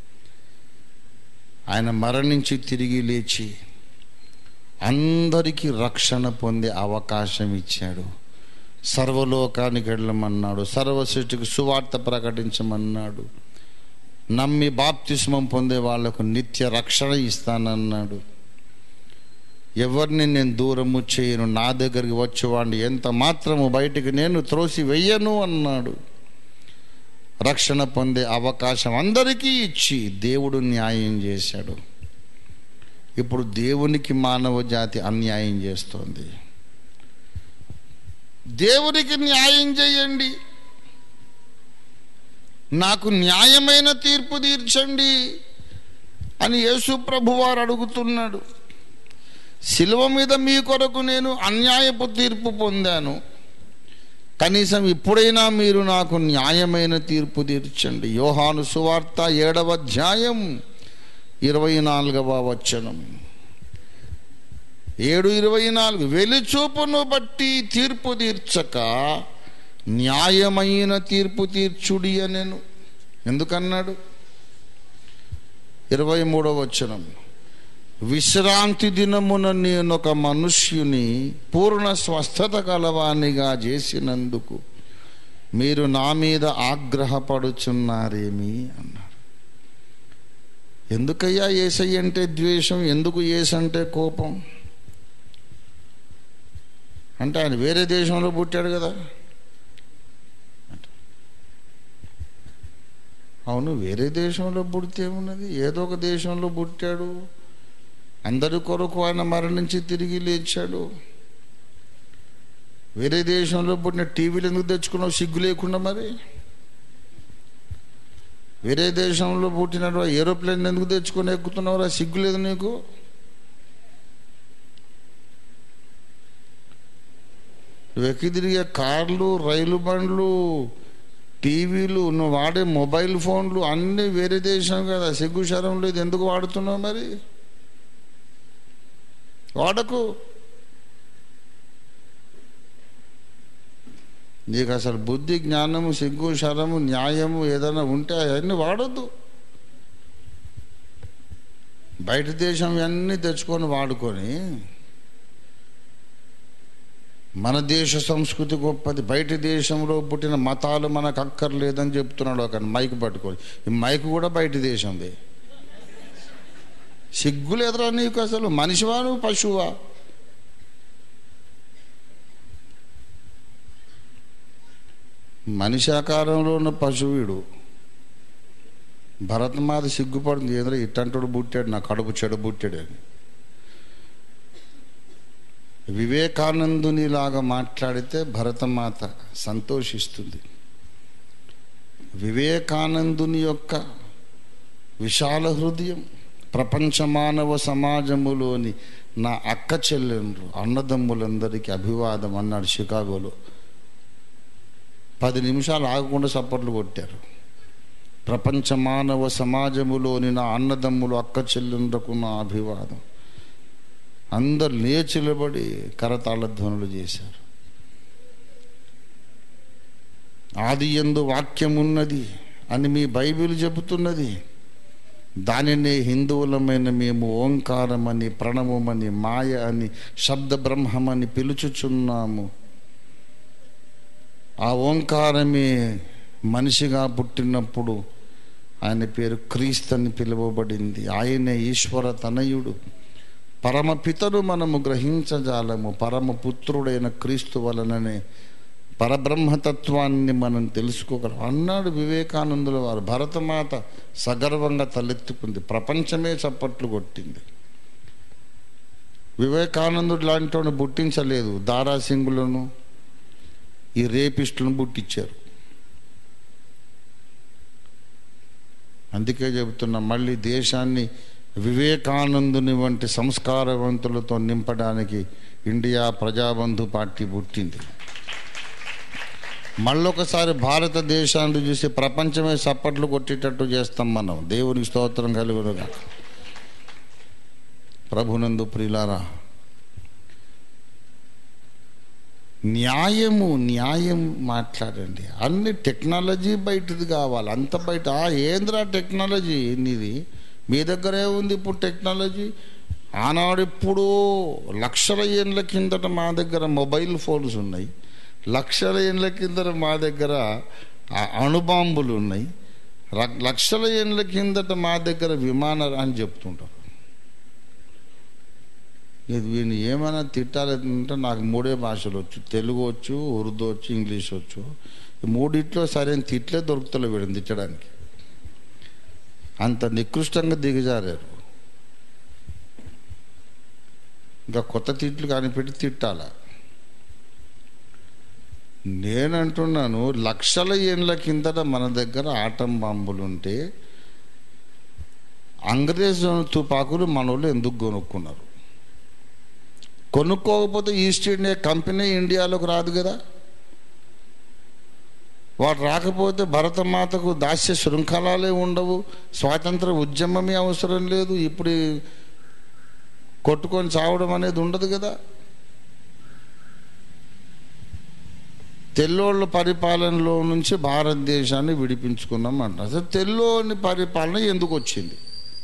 ఆయన మరణించి తిరిగి లేచి అందరికీ రక్షణ పొందే అవకాశం ఇచ్చాడు సర్వలోకానికి వెళ్ళమన్నాడు సర్వసృష్టికి సువార్త ప్రకటించమన్నాడు నమ్మి బాప్తిస్మం పొందే వాళ్లకు నిత్య రక్షణ ఇస్తానన్నాడు ఎవరిని నేను దూరము చేయను నా దగ్గరికి వచ్చేవాడిని ఎంత మాత్రము బయటికి నేను త్రోసి వెయ్యను అన్నాడు రక్షణ పొందే అవకాశం అందరికీ ఇచ్చి దేవుడు న్యాయం చేశాడు ఇప్పుడు దేవునికి మానవ జాతి అన్యాయం చేస్తోంది దేవునికి న్యాయం చేయండి నాకు న్యాయమైన తీర్పు తీర్చండి అని యేసు ప్రభువారు అడుగుతున్నాడు శిలువ మీద మీ కొరకు నేను అన్యాయపు తీర్పు పొందాను కనీసం ఇప్పుడైనా మీరు నాకు న్యాయమైన తీర్పు తీర్చండి యోహాను సువార్త ఏడవ అధ్యాయం ఇరవై నాలుగవ వచనం ఏడు ఇరవై నాలుగు వెలిచూపును బట్టి తీర్పు తీర్చక న్యాయమైన తీర్పు తీర్చుడి అనెను ఎందుకన్నాడు ఇరవై మూడవ వచనం విశ్రాంతి దినమున నేను ఒక మనుష్యుని పూర్ణ స్వస్థత కలవానిగా చేసినందుకు మీరు నా మీద ఆగ్రహపడుచున్నారేమి అన్నారు ఎందుకయ్యా ఏసై అంటే ద్వేషం ఎందుకు ఏసంటే కోపం అంటే ఆయన వేరే దేశంలో పుట్టాడు కదా అవును వేరే దేశంలో పుడితే ఉన్నది ఏదో ఒక దేశంలో పుట్టాడు అందరి కొరకు ఆయన మరణించి తిరిగి లేచాడు వేరే దేశంలో పుట్టిన టీవీలు ఎందుకు తెచ్చుకున్నావు సిగ్గు లేకుండా మరి వేరే దేశంలో పుట్టిన ఏరోప్లేన్ ఎందుకు తెచ్చుకొని ఎక్కుతున్నావురా సిగ్గు లేదు నీకు నువ్వు ఎక్కి తిరిగే కార్లు రైలు బండ్లు టీవీలు నువ్వు వాడే మొబైల్ ఫోన్లు అన్నీ వేరే దేశం కదా సిగ్గు శరం లేదు ఎందుకు వాడుతున్నావు మరి వాడకు నీకు అసలు బుద్ధి జ్ఞానము సిగ్గు శరము న్యాయము ఏదైనా ఉంటే అవన్నీ వాడొద్దు బయట దేశం అన్నీ తెచ్చుకొని వాడుకొని మన దేశ సంస్కృతి గొప్పది బయట దేశంలో పుట్టిన మతాలు మనకు అక్కర్లేదని చెప్తున్నాడు ఒక మైక్ పట్టుకొని ఈ మైక్ కూడా బయట దేశంది సిగ్గులేదురా నీకు అసలు మనిషివా నువ్వు పశువా మనిషి ఆకారంలో ఉన్న పశువుడు భరతమాత సిగ్గుపడుతుంది ఏదో ఇట్టంటుడు పుట్టాడు నా కడుపు చెడు పుట్టాడు అని వివేకానందునిలాగా మాట్లాడితే భరతమాత సంతోషిస్తుంది వివేకానందుని యొక్క విశాల హృదయం ప్రపంచ మానవ సమాజములోని నా అక్క చెల్లెండ్రు అన్నదమ్ములందరికీ అభివాదం అన్నాడు షికాగోలో పది నిమిషాలు ఆగకుండా చప్పట్లు కొట్టారు ప్రపంచ మానవ సమాజములోని నా అన్నదమ్ములు అక్క చెల్లెండ్రకు నా అభివాదం అందరు లేచిలబడి కరతాళ ధ్వనులు చేశారు ఆది ఎందు వాక్యమున్నది అని మీ బైబిల్ చెబుతున్నది దానినే హిందువులమైన మేము ఓంకారమని ప్రణవమని మాయ అని శబ్ద బ్రహ్మమని పిలుచుచున్నాము ఆ ఓంకారమే మనిషిగా పుట్టినప్పుడు ఆయన పేరు క్రీస్తని పిలువబడింది ఆయనే ఈశ్వర తనయుడు పరమపితను మనము గ్రహించజాలము పరమపుత్రుడైన క్రీస్తు వలననే పరబ్రహ్మతత్వాన్ని మనం తెలుసుకోగలం అన్నాడు వివేకానందుల వారు భరతమాత సగర్వంగా తలెత్తుకుంది ప్రపంచమే చప్పట్లు కొట్టింది వివేకానందుడు లాంటి వాడిని పుట్టించలేదు దారాసింగులను ఈ రేపిస్టులను పుట్టించారు అందుకే చెబుతున్నా మళ్ళీ దేశాన్ని వివేకానందుని వంటి సంస్కారవంతులతో నింపడానికి ఇండియా ప్రజాబంధు పార్టీ పుట్టింది మళ్ళొకసారి భారతదేశాన్ని చూసి ప్రపంచమే చప్పట్లు కొట్టేటట్టు చేస్తాం మనం దేవునికి స్తోత్రం కలుగునుగా ప్రభునందు ప్రియులారా న్యాయము న్యాయం మాట్లాడండి అన్ని టెక్నాలజీ బయటది కావాలి అంత బయట ఆ, ఏంద్రా టెక్నాలజీ నీది మీ దగ్గరే ఉంది ఇప్పుడు టెక్నాలజీ ఆనాడు ఇప్పుడు లక్షల ఏళ్ళ కిందట మా దగ్గర మొబైల్ ఫోన్స్ ఉన్నాయి లక్షల ఏళ్ళ కిందట మా దగ్గర ఆ అణుబాంబులు ఉన్నాయి ర- లక్షల ఏళ్ళ కిందట మా దగ్గర విమాన అని చెప్తుంటారు ఇది వీడిని ఏమైనా తిట్టాలంటే నాకు మూడే భాషలు వచ్చు తెలుగు వచ్చు ఉర్దూ వచ్చు ఇంగ్లీష్ వచ్చు ఈ మూడిట్లో సరైన తిట్లే దొరుకుతలే వీడిని తిట్టడానికి అంత నికృష్టంగా దిగజారారు ఇంకా కొత్త తిట్లు కనిపెట్టి తిట్టాల నేనంటున్నాను లక్షల ఏళ్ళ కిందట మన దగ్గర ఆటం బాంబులు ఉంటే అంగ్రేజ్ తుపాకులు మన వాళ్ళు ఎందుకు కొనుక్కున్నారు కొనుక్కోకపోతే ఈస్ట్ ఇండియా కంపెనీ ఇండియాలోకి రాదు కదా వాడు రాకపోతే భరతమాతకు దాస్య శృంఖలాలే ఉండవు స్వాతంత్ర ఉద్యమమే అవసరం లేదు ఇప్పుడు ఈ కొట్టుకొని చావడం అనేది ఉండదు కదా తెల్లోళ్ళ పరిపాలనలో నుంచి భారతదేశాన్ని విడిపించుకున్నాం అంటారు అసలు తెల్లోని పరిపాలన ఎందుకు వచ్చింది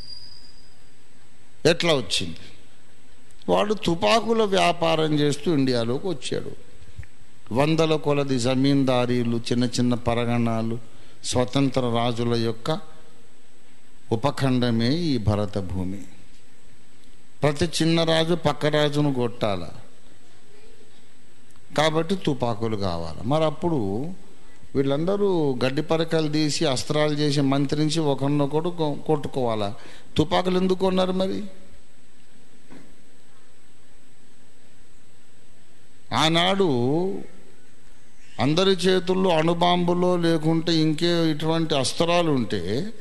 ఎట్లా వచ్చింది వాడు తుపాకుల వ్యాపారం చేస్తూ ఇండియాలోకి వచ్చాడు వందల కొలది జమీందారీలు చిన్న చిన్న పరగణాలు స్వతంత్ర రాజుల యొక్క ఉపఖండమే ఈ భరత భూమి ప్రతి చిన్న రాజు పక్క రాజును కొట్టాల కాబట్టి తుపాకులు కావాలి మరి అప్పుడు వీళ్ళందరూ గడ్డి పరకలు తీసి అస్త్రాలు చేసి మంత్రించి ఒకరినొకడు కొ- కొట్టుకోవాలా తుపాకులు ఎందుకు కొన్నారు మరి ఆనాడు అందరి చేతుల్లో అణుబాంబులో లేకుంటే ఇంకే ఇటువంటి అస్త్రాలు ఉంటే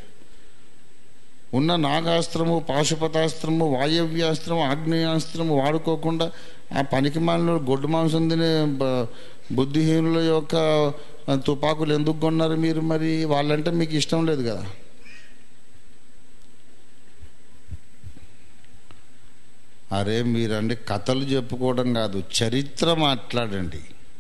ఉన్న నాగాస్త్రము పాశుపతాస్త్రము వాయవ్యాస్త్రము ఆగ్నేయాస్త్రము వాడుకోకుండా ఆ పనికి మాలిన గొడ్డు మాంసం తినే బ- బుద్ధిహీనుల యొక్క ఆ, తుపాకులు ఎందుకు కొన్నారు మీరు మరి వాళ్ళంటే మీకు ఇష్టం లేదు కదా అరే మీరండి కథలు చెప్పుకోవడం కాదు చరిత్ర మాట్లాడండి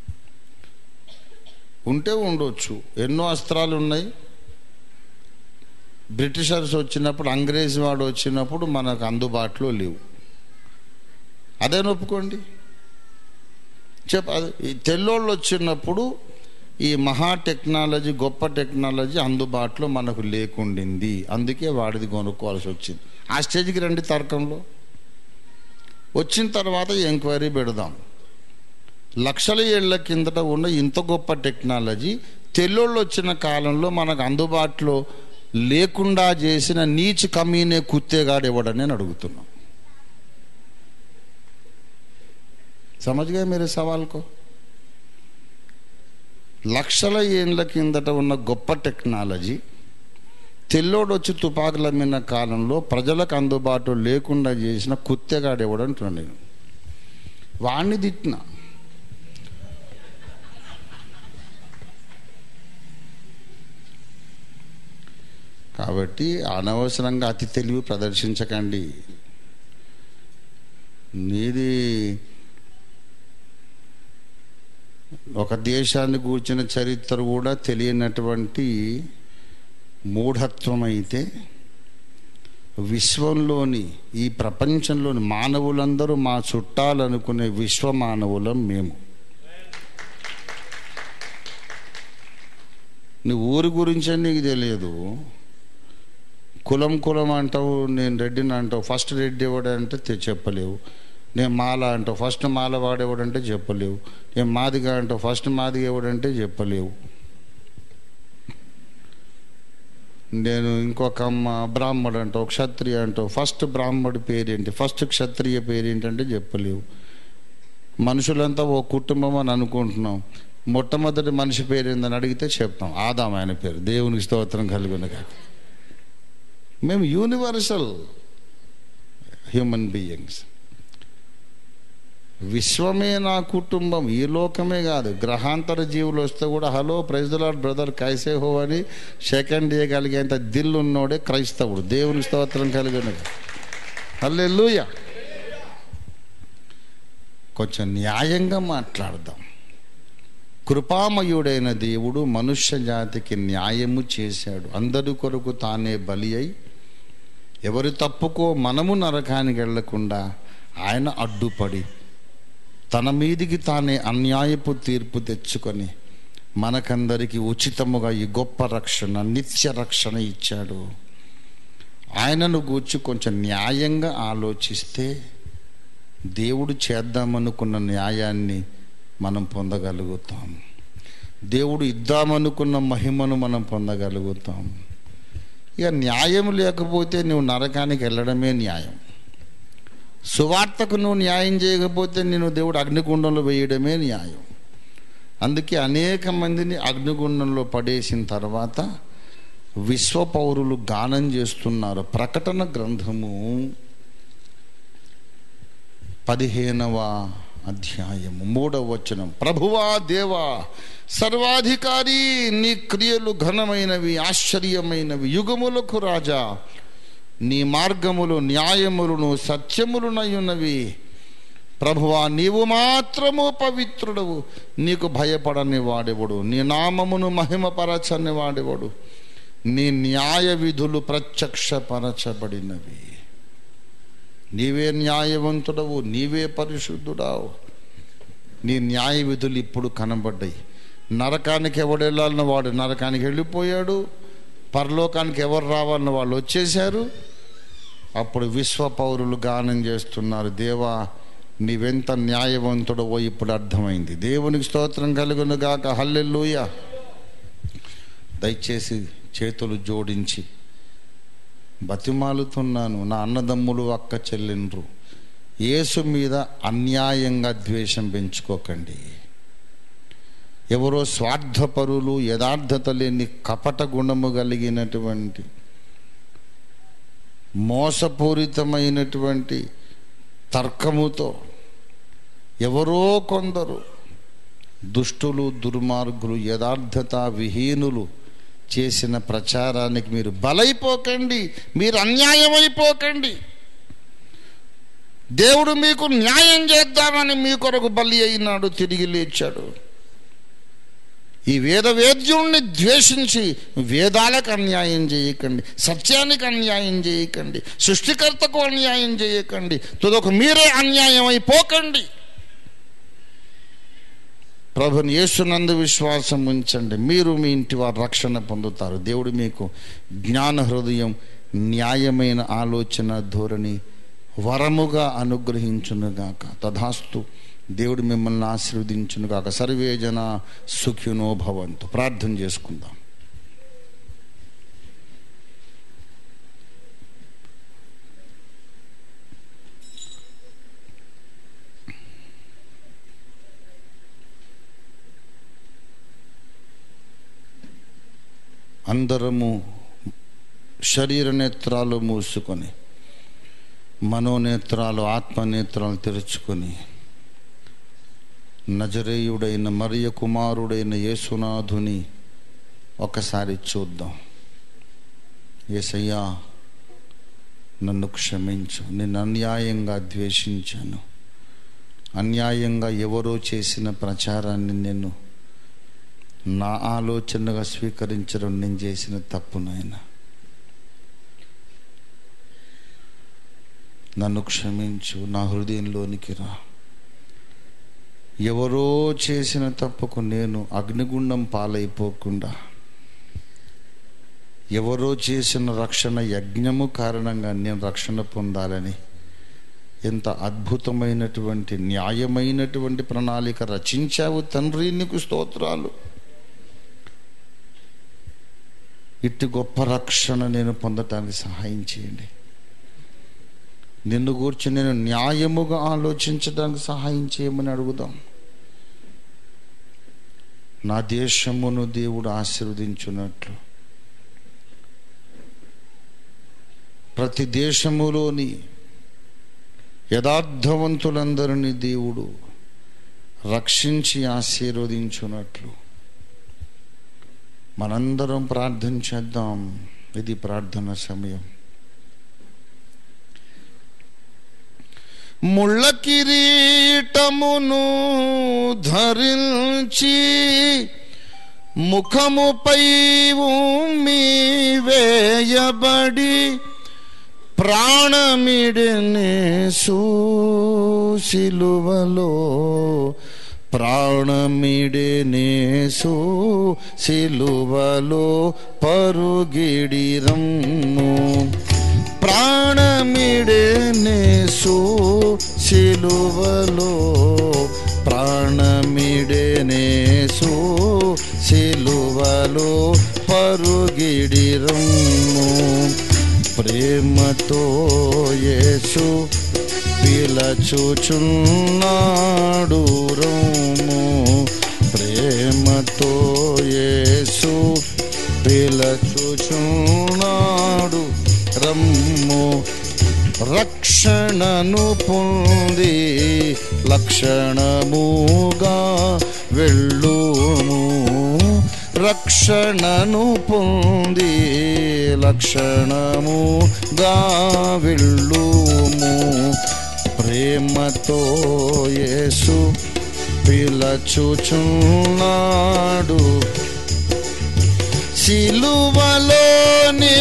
ఉంటే ఉండొచ్చు ఎన్నో అస్త్రాలు ఉన్నాయి బ్రిటిషర్స్ వచ్చినప్పుడు అంగ్రేజ్ వాడు వచ్చినప్పుడు మనకు అందుబాటులో లేవు అదే ఒప్పుకోండి చెప్ అదే ఈ తెల్లోళ్ళు వచ్చినప్పుడు ఈ మహా టెక్నాలజీ గొప్ప టెక్నాలజీ అందుబాటులో మనకు లేకుండింది అందుకే వాడిది కొనుక్కోవాల్సి వచ్చింది ఆ స్టేజ్కి రండి తర్కంలో వచ్చిన తర్వాత ఎంక్వైరీ పెడదాం లక్షల ఏళ్ల కిందట ఉన్న ఇంత గొప్ప టెక్నాలజీ తెల్లోళ్ళు వచ్చిన కాలంలో మనకు అందుబాటులో లేకుండా చేసిన నీచ్ కమీనే కుత్తేగాడు ఎవడని నేను అడుగుతున్నాం समझ गए मेरे सवाल को లక్షల ఏండ్ల కిందట ఉన్న గొప్ప టెక్నాలజీ తెల్లోడు వచ్చి తుపాకుల మీద కాలంలో ప్రజలకు అందుబాటు లేకుండా చేసిన కుత్తెగాడు ఎవడు అంటున్నాను నేను వాణ్ణి తిట్టిన కాబట్టి అనవసరంగా అతి తెలివి ప్రదర్శించకండి నీది ఒక దేశాన్ని కూర్చిన చరిత్ర కూడా తెలియనటువంటి మూఢత్వం అయితే విశ్వంలోని ఈ ప్రపంచంలోని మానవులందరూ మా చుట్టాలనుకునే విశ్వ మానవులం మేము నీ ఊరి గురించే నీకు తెలియదు కులం కులం అంటావు నేను రెడ్డిని అంటావు ఫస్ట్ రెడ్డి ఎవడంటే తె- చెప్పలేవు నేను మాల అంటావు ఫస్ట్ మాల వాడేవాడంటే చెప్పలేవు నేను మాదిగా అంటావు ఫస్ట్ మాదిగ ఎవడంటే చెప్పలేవు నేను ఇంకొక అమ్మ బ్రాహ్మడు అంటావు క్షత్రియ అంటావు ఫస్ట్ బ్రాహ్మడి పేరేంటి ఫస్ట్ క్షత్రియ పేరేంటంటే చెప్పలేవు మనుషులంతా ఓ కుటుంబం అని అనుకుంటున్నాం మొట్టమొదటి మనిషి పేరు ఏందని అడిగితే చెప్తాం ఆదాం ఆయన పేరు దేవునికి స్తోత్రం కలుగునగా మేము యూనివర్సల్ హ్యూమన్ బీయింగ్స్ విశ్వమే నా కుటుంబం ఈ లోకమే కాదు గ్రహాంతర జీవులు వస్తే కూడా హలో ప్రైజ్లాడ్ బ్రదర్ కైసే హో అని సెకండ్ చేయగలిగేంత దిల్ ఉన్నోడే క్రైస్తవుడు దేవుని స్తోత్రం కలిగిన హల్లెలూయా కొంచెం న్యాయంగా మాట్లాడదాం కృపామయుడైన దేవుడు మనుష్య జాతికి న్యాయము చేశాడు అందరి కొరకు తానే బలి అయి ఎవరి తప్పుకో మనము నరకానికి వెళ్లకుండా ఆయన అడ్డుపడి తన మీదికి తానే అన్యాయపు తీర్పు తెచ్చుకొని మనకందరికి ఉచితముగా ఈ గొప్ప రక్షణ నిత్య రక్షణ ఇచ్చాడు ఆయనను గూర్చి కొంచెం న్యాయంగా ఆలోచిస్తే దేవుడు చేద్దామనుకున్న న్యాయాన్ని మనం పొందగలుగుతాం దేవుడు ఇద్దామనుకున్న మహిమను మనం పొందగలుగుతాం ఇక న్యాయం లేకపోతే నువ్వు నరకానికి వెళ్ళడమే న్యాయం సువార్తకు నువ్వు న్యాయం చేయకపోతే నేను దేవుడు అగ్నిగుండంలో వేయడమే న్యాయం అందుకే అనేక మందిని అగ్నిగుండంలో పడేసిన తర్వాత విశ్వ పౌరులు గానం చేస్తున్నారు ప్రకటన గ్రంథము పదిహేనవ అధ్యాయము మూడవ వచనం ప్రభువా దేవా సర్వాధికారి నీ క్రియలు ఘనమైనవి ఆశ్చర్యమైనవి యుగములకు రాజా నీ మార్గములు న్యాయములను సత్యములునయున్నవి ప్రభువా నీవు మాత్రము పవిత్రుడవు నీకు భయపడని వాడెవడు నీ నామమును మహిమపరచని వాడెవడు నీ న్యాయ విధులు ప్రత్యక్షపరచబడినవి నీవే న్యాయవంతుడవు నీవే పరిశుద్ధుడావు నీ న్యాయ విధులు ఇప్పుడు కనబడ్డాయి నరకానికి ఎవడు వెళ్ళాలన్న వాడు నరకానికి వెళ్ళిపోయాడు పరలోకానికి ఎవరు రావాలన్న వాళ్ళు వచ్చేశారు అప్పుడు విశ్వ పౌరులు గానం చేస్తున్నారు దేవా నీవెంత న్యాయవంతుడవో ఇప్పుడు అర్థమైంది దేవునికి స్తోత్రం కలుగును గాక హల్లెలూయ దయచేసి చేతులు జోడించి బతిమాలుతున్నాను నా అన్నదమ్ములు అక్క చెల్లెండ్రు యేసు మీద అన్యాయంగా ద్వేషం పెంచుకోకండి ఎవరో స్వార్థపరులు యథార్థత లేని కపట గుణము కలిగినటువంటి మోసపూరితమైనటువంటి తర్కముతో ఎవరో కొందరు దుష్టులు దుర్మార్గులు యథార్థత విహీనులు చేసిన ప్రచారానికి మీరు బలైపోకండి మీరు అన్యాయమైపోకండి దేవుడు మీకు న్యాయం చేద్దామని మీ కొరకు బలి అయినాడు తిరిగి లేచాడు ఈ వేద వేద్యుణ్ణి ద్వేషించి వేదాలకు అన్యాయం చేయకండి సత్యానికి అన్యాయం చేయకండి సృష్టికర్తకు అన్యాయం చేయకండి తుదకు మీరే అన్యాయం అయిపోకండి ప్రభుని యేసునందు విశ్వాసం ఉంచండి మీరు మీ ఇంటి వారు రక్షణ పొందుతారు దేవుడు మీకు జ్ఞాన హృదయం న్యాయమైన ఆలోచన ధోరణి వరముగా అనుగ్రహించునుగాక తథాస్తు దేవుడు మిమ్మల్ని ఆశీర్వదించునుగాక సర్వే జన సుఖినో భవంతు ప్రార్థన చేసుకుందాం అందరము శరీర నేత్రాలు మూసుకొని మనోనేత్రాలు ఆత్మనేత్రాలు తెరుచుకొని నజరేయుడైన మరియ కుమారుడైన యేసునాథుని ఒకసారి చూద్దాం ఏసయ్యా నన్ను క్షమించు నేను అన్యాయంగా ద్వేషించాను అన్యాయంగా ఎవరో చేసిన ప్రచారాన్ని నేను నా ఆలోచనగా స్వీకరించడం నేను చేసిన తప్పు నాయన నన్ను క్షమించు నా హృదయంలోనికి రా ఎవరో చేసిన తప్పుకు నేను అగ్నిగుండం పాలైపోకుండా ఎవరో చేసిన రక్షణ యజ్ఞము కారణంగా నేను రక్షణ పొందాలని ఎంత అద్భుతమైనటువంటి న్యాయమైనటువంటి ప్రణాళిక రచించావు తండ్రి నీకు స్తోత్రాలు ఇట్టి గొప్ప రక్షణ నేను పొందటానికి సహాయం చేయండి నిన్ను గూర్చి నేను న్యాయముగా ఆలోచించడానికి సహాయం చేయమని అడుగుదాం నా దేశమును దేవుడు ఆశీర్వదించున్నట్లు ప్రతి దేశములోని యథార్థవంతులందరినీ దేవుడు రక్షించి ఆశీర్వదించున్నట్లు మనందరం ప్రార్థన చేద్దాం ఇది ప్రార్థన సమయం ముళ్ళ కిరీటమును ధరించి ముఖముపై ఉమ్మి వేయబడి ప్రాణమిడనే సిలువలో ప్రాణమిడేనేసు సిలువలో పరుగిడిరమ్ము ప్రాణమిడేనేసు సిలువలో ప్రాణమిడేనేసు సిలువలో పరుగిడిరమ్ము ప్రే ప్రేమతో యేసు పిలచుచున్నాడు రోము ప్రేమతో యేసు పిలచుచున్నాడు రమ్ము రక్షణను పొంది లక్షణముగా వెళ్ళుము రక్షణను పొంది లక్షణముగా వెళ్ళుము ప్రేమతో యేసు పిలచుచున్నాడు సిలువలోని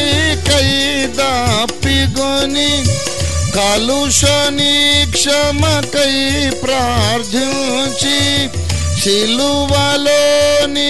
కైదాపిగొని కలుషని క్షమకై ప్రార్థించి సిలువలోని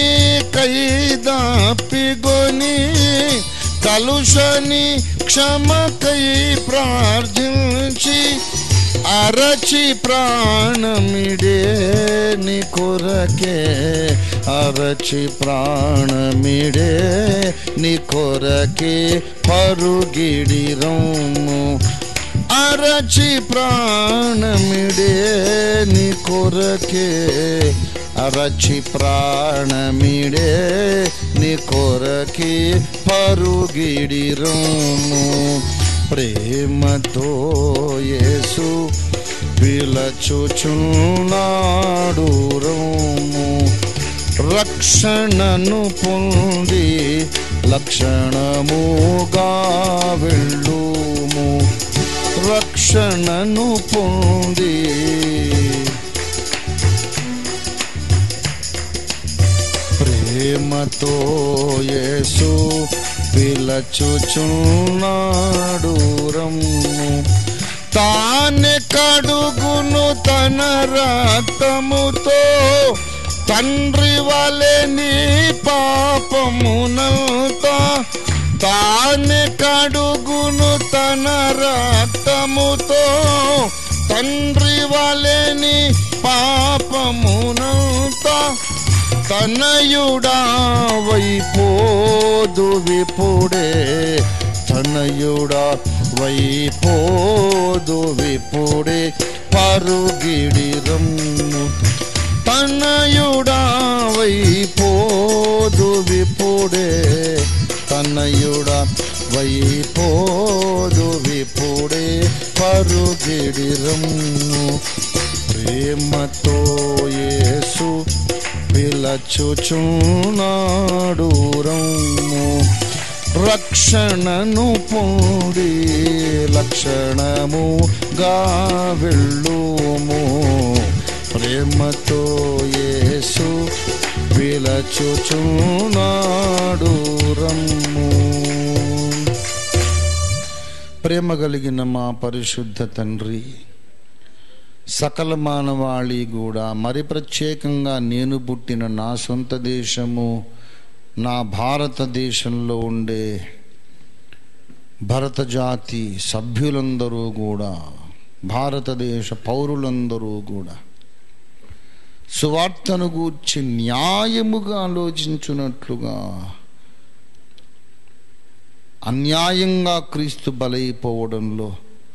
కైదాపిగొని కలుషని క్షమకై ప్రార్థించి అరచి ప్రాణమిడే నీ కొరకే అరచి ప్రాణమిడే నీ కొరకే పరుగిడి రొమ్ము అరచి ప్రాణమిడే నీ కొరకే అరచి ప్రాణమిడే నీ కొరకే పరుగిడి రొమ్ము ప్రేమతో యేసు పిలచుచున్నాడు రోము రక్షణను పొంది లక్షణముగా వెళ్ళుము రక్షణను పొంది ప్రేమతో యేసు పిలచుచున్నాడు రమ్ము తానే కడుగును తన రక్తముతో తండ్రి వలె నీ పాపమునంతా తానే కడుగును తన రక్తముతో తండ్రి వలె నీ పాపమునంతా తనయుడా వైపోదు విపుడే తనయుడా వైపోదు విపుడే పరుగిడి రమ్ము తనయుడా వైపోదు విపుడే తనయుడా వైపోదు విపుడే పరుగిడి రమ్ము ప్రేమతో యేసు పిలచుచున్నాడు రమ్ము రక్షణను పొంది లక్షణముగా వెళ్ళుము ప్రేమతో యేసు పిలచుచున్నాడు రమ్ము ప్రేమ కలిగిన మా పరిశుద్ధ తండ్రి సకల మానవాళి కూడా మరి ప్రత్యేకంగా నేను పుట్టిన నా సొంత దేశము నా భారతదేశంలో ఉండే భరత జాతి సభ్యులందరూ కూడా భారతదేశ పౌరులందరూ కూడా సువార్తను గూర్చి న్యాయముగా ఆలోచించున్నట్లుగా అన్యాయంగా క్రీస్తు బలైపోవడంలో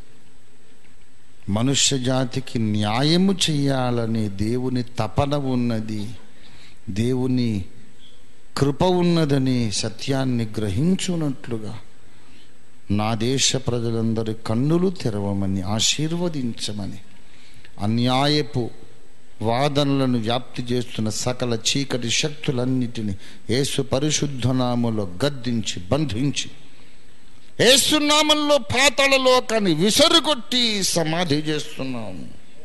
మనుష్య జాతికి న్యాయము చెయ్యాలనే దేవుని తపన ఉన్నది దేవుని కృప ఉన్నదని సత్యాన్ని గ్రహించున్నట్లుగా నా దేశ ప్రజలందరి కన్నులు తెరవమని ఆశీర్వదించమని అన్యాయపు వాదనలను వ్యాప్తి చేస్తున్న సకల చీకటి శక్తులన్నిటిని యేసు పరిశుద్ధ నామములో గద్దించి బంధించి ఏసునామంలో పాతాళ లోకాన్ని విసరుగొట్టి సమాధి చేస్తున్నాము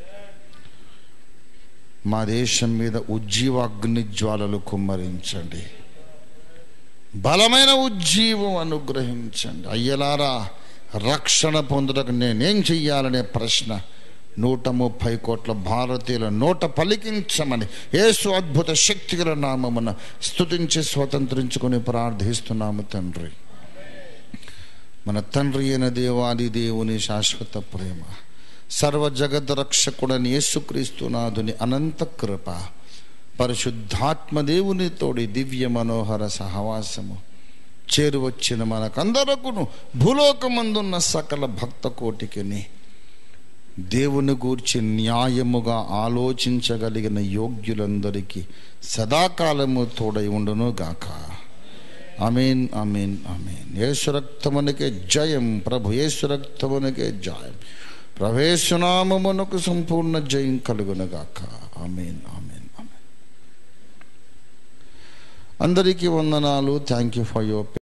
మా దేశం మీద ఉజ్జీవాగ్ని జ్వాలలు కుమ్మరించండి బలమైన ఉజ్జీవం అనుగ్రహించండి అయ్యలారా రక్షణ పొందడానికి నేనేం చెయ్యాలనే ప్రశ్న నూట ముప్పై కోట్ల భారతీయుల నోట పలికించమని యేసు అద్భుత శక్తిగల నామమున స్తుతించి స్వతంత్రించుకొని ప్రార్థిస్తున్నాము తండ్రి మన తండ్రి అయిన దేవాది దేవుని శాశ్వత ప్రేమ సర్వ జగద్ రక్షకుడని యేసుక్రీస్తునాథుని అనంత కృప పరిశుద్ధాత్మ దేవుని తోడి దివ్య మనోహర సహవాసము చేరువచ్చిన మనకందరకును భూలోకమందున్న సకల భక్త కోటికిని దేవుని గూర్చి న్యాయముగా ఆలోచించగలిగిన యోగ్యులందరికీ సదాకాలము తోడై ఉండును గాక అమీన్ అమీన్ అమీన్ యేసురక్తమునికే జయం ప్రభు యేసురక్తమునికే జయం ప్రవేశనామమునకు సంపూర్ణ జయం కలుగును గాక అమీన్ అమీన్ అమీన్ అందరికీ వందనాలు థ్యాంక్ యూ ఫర్ యువర్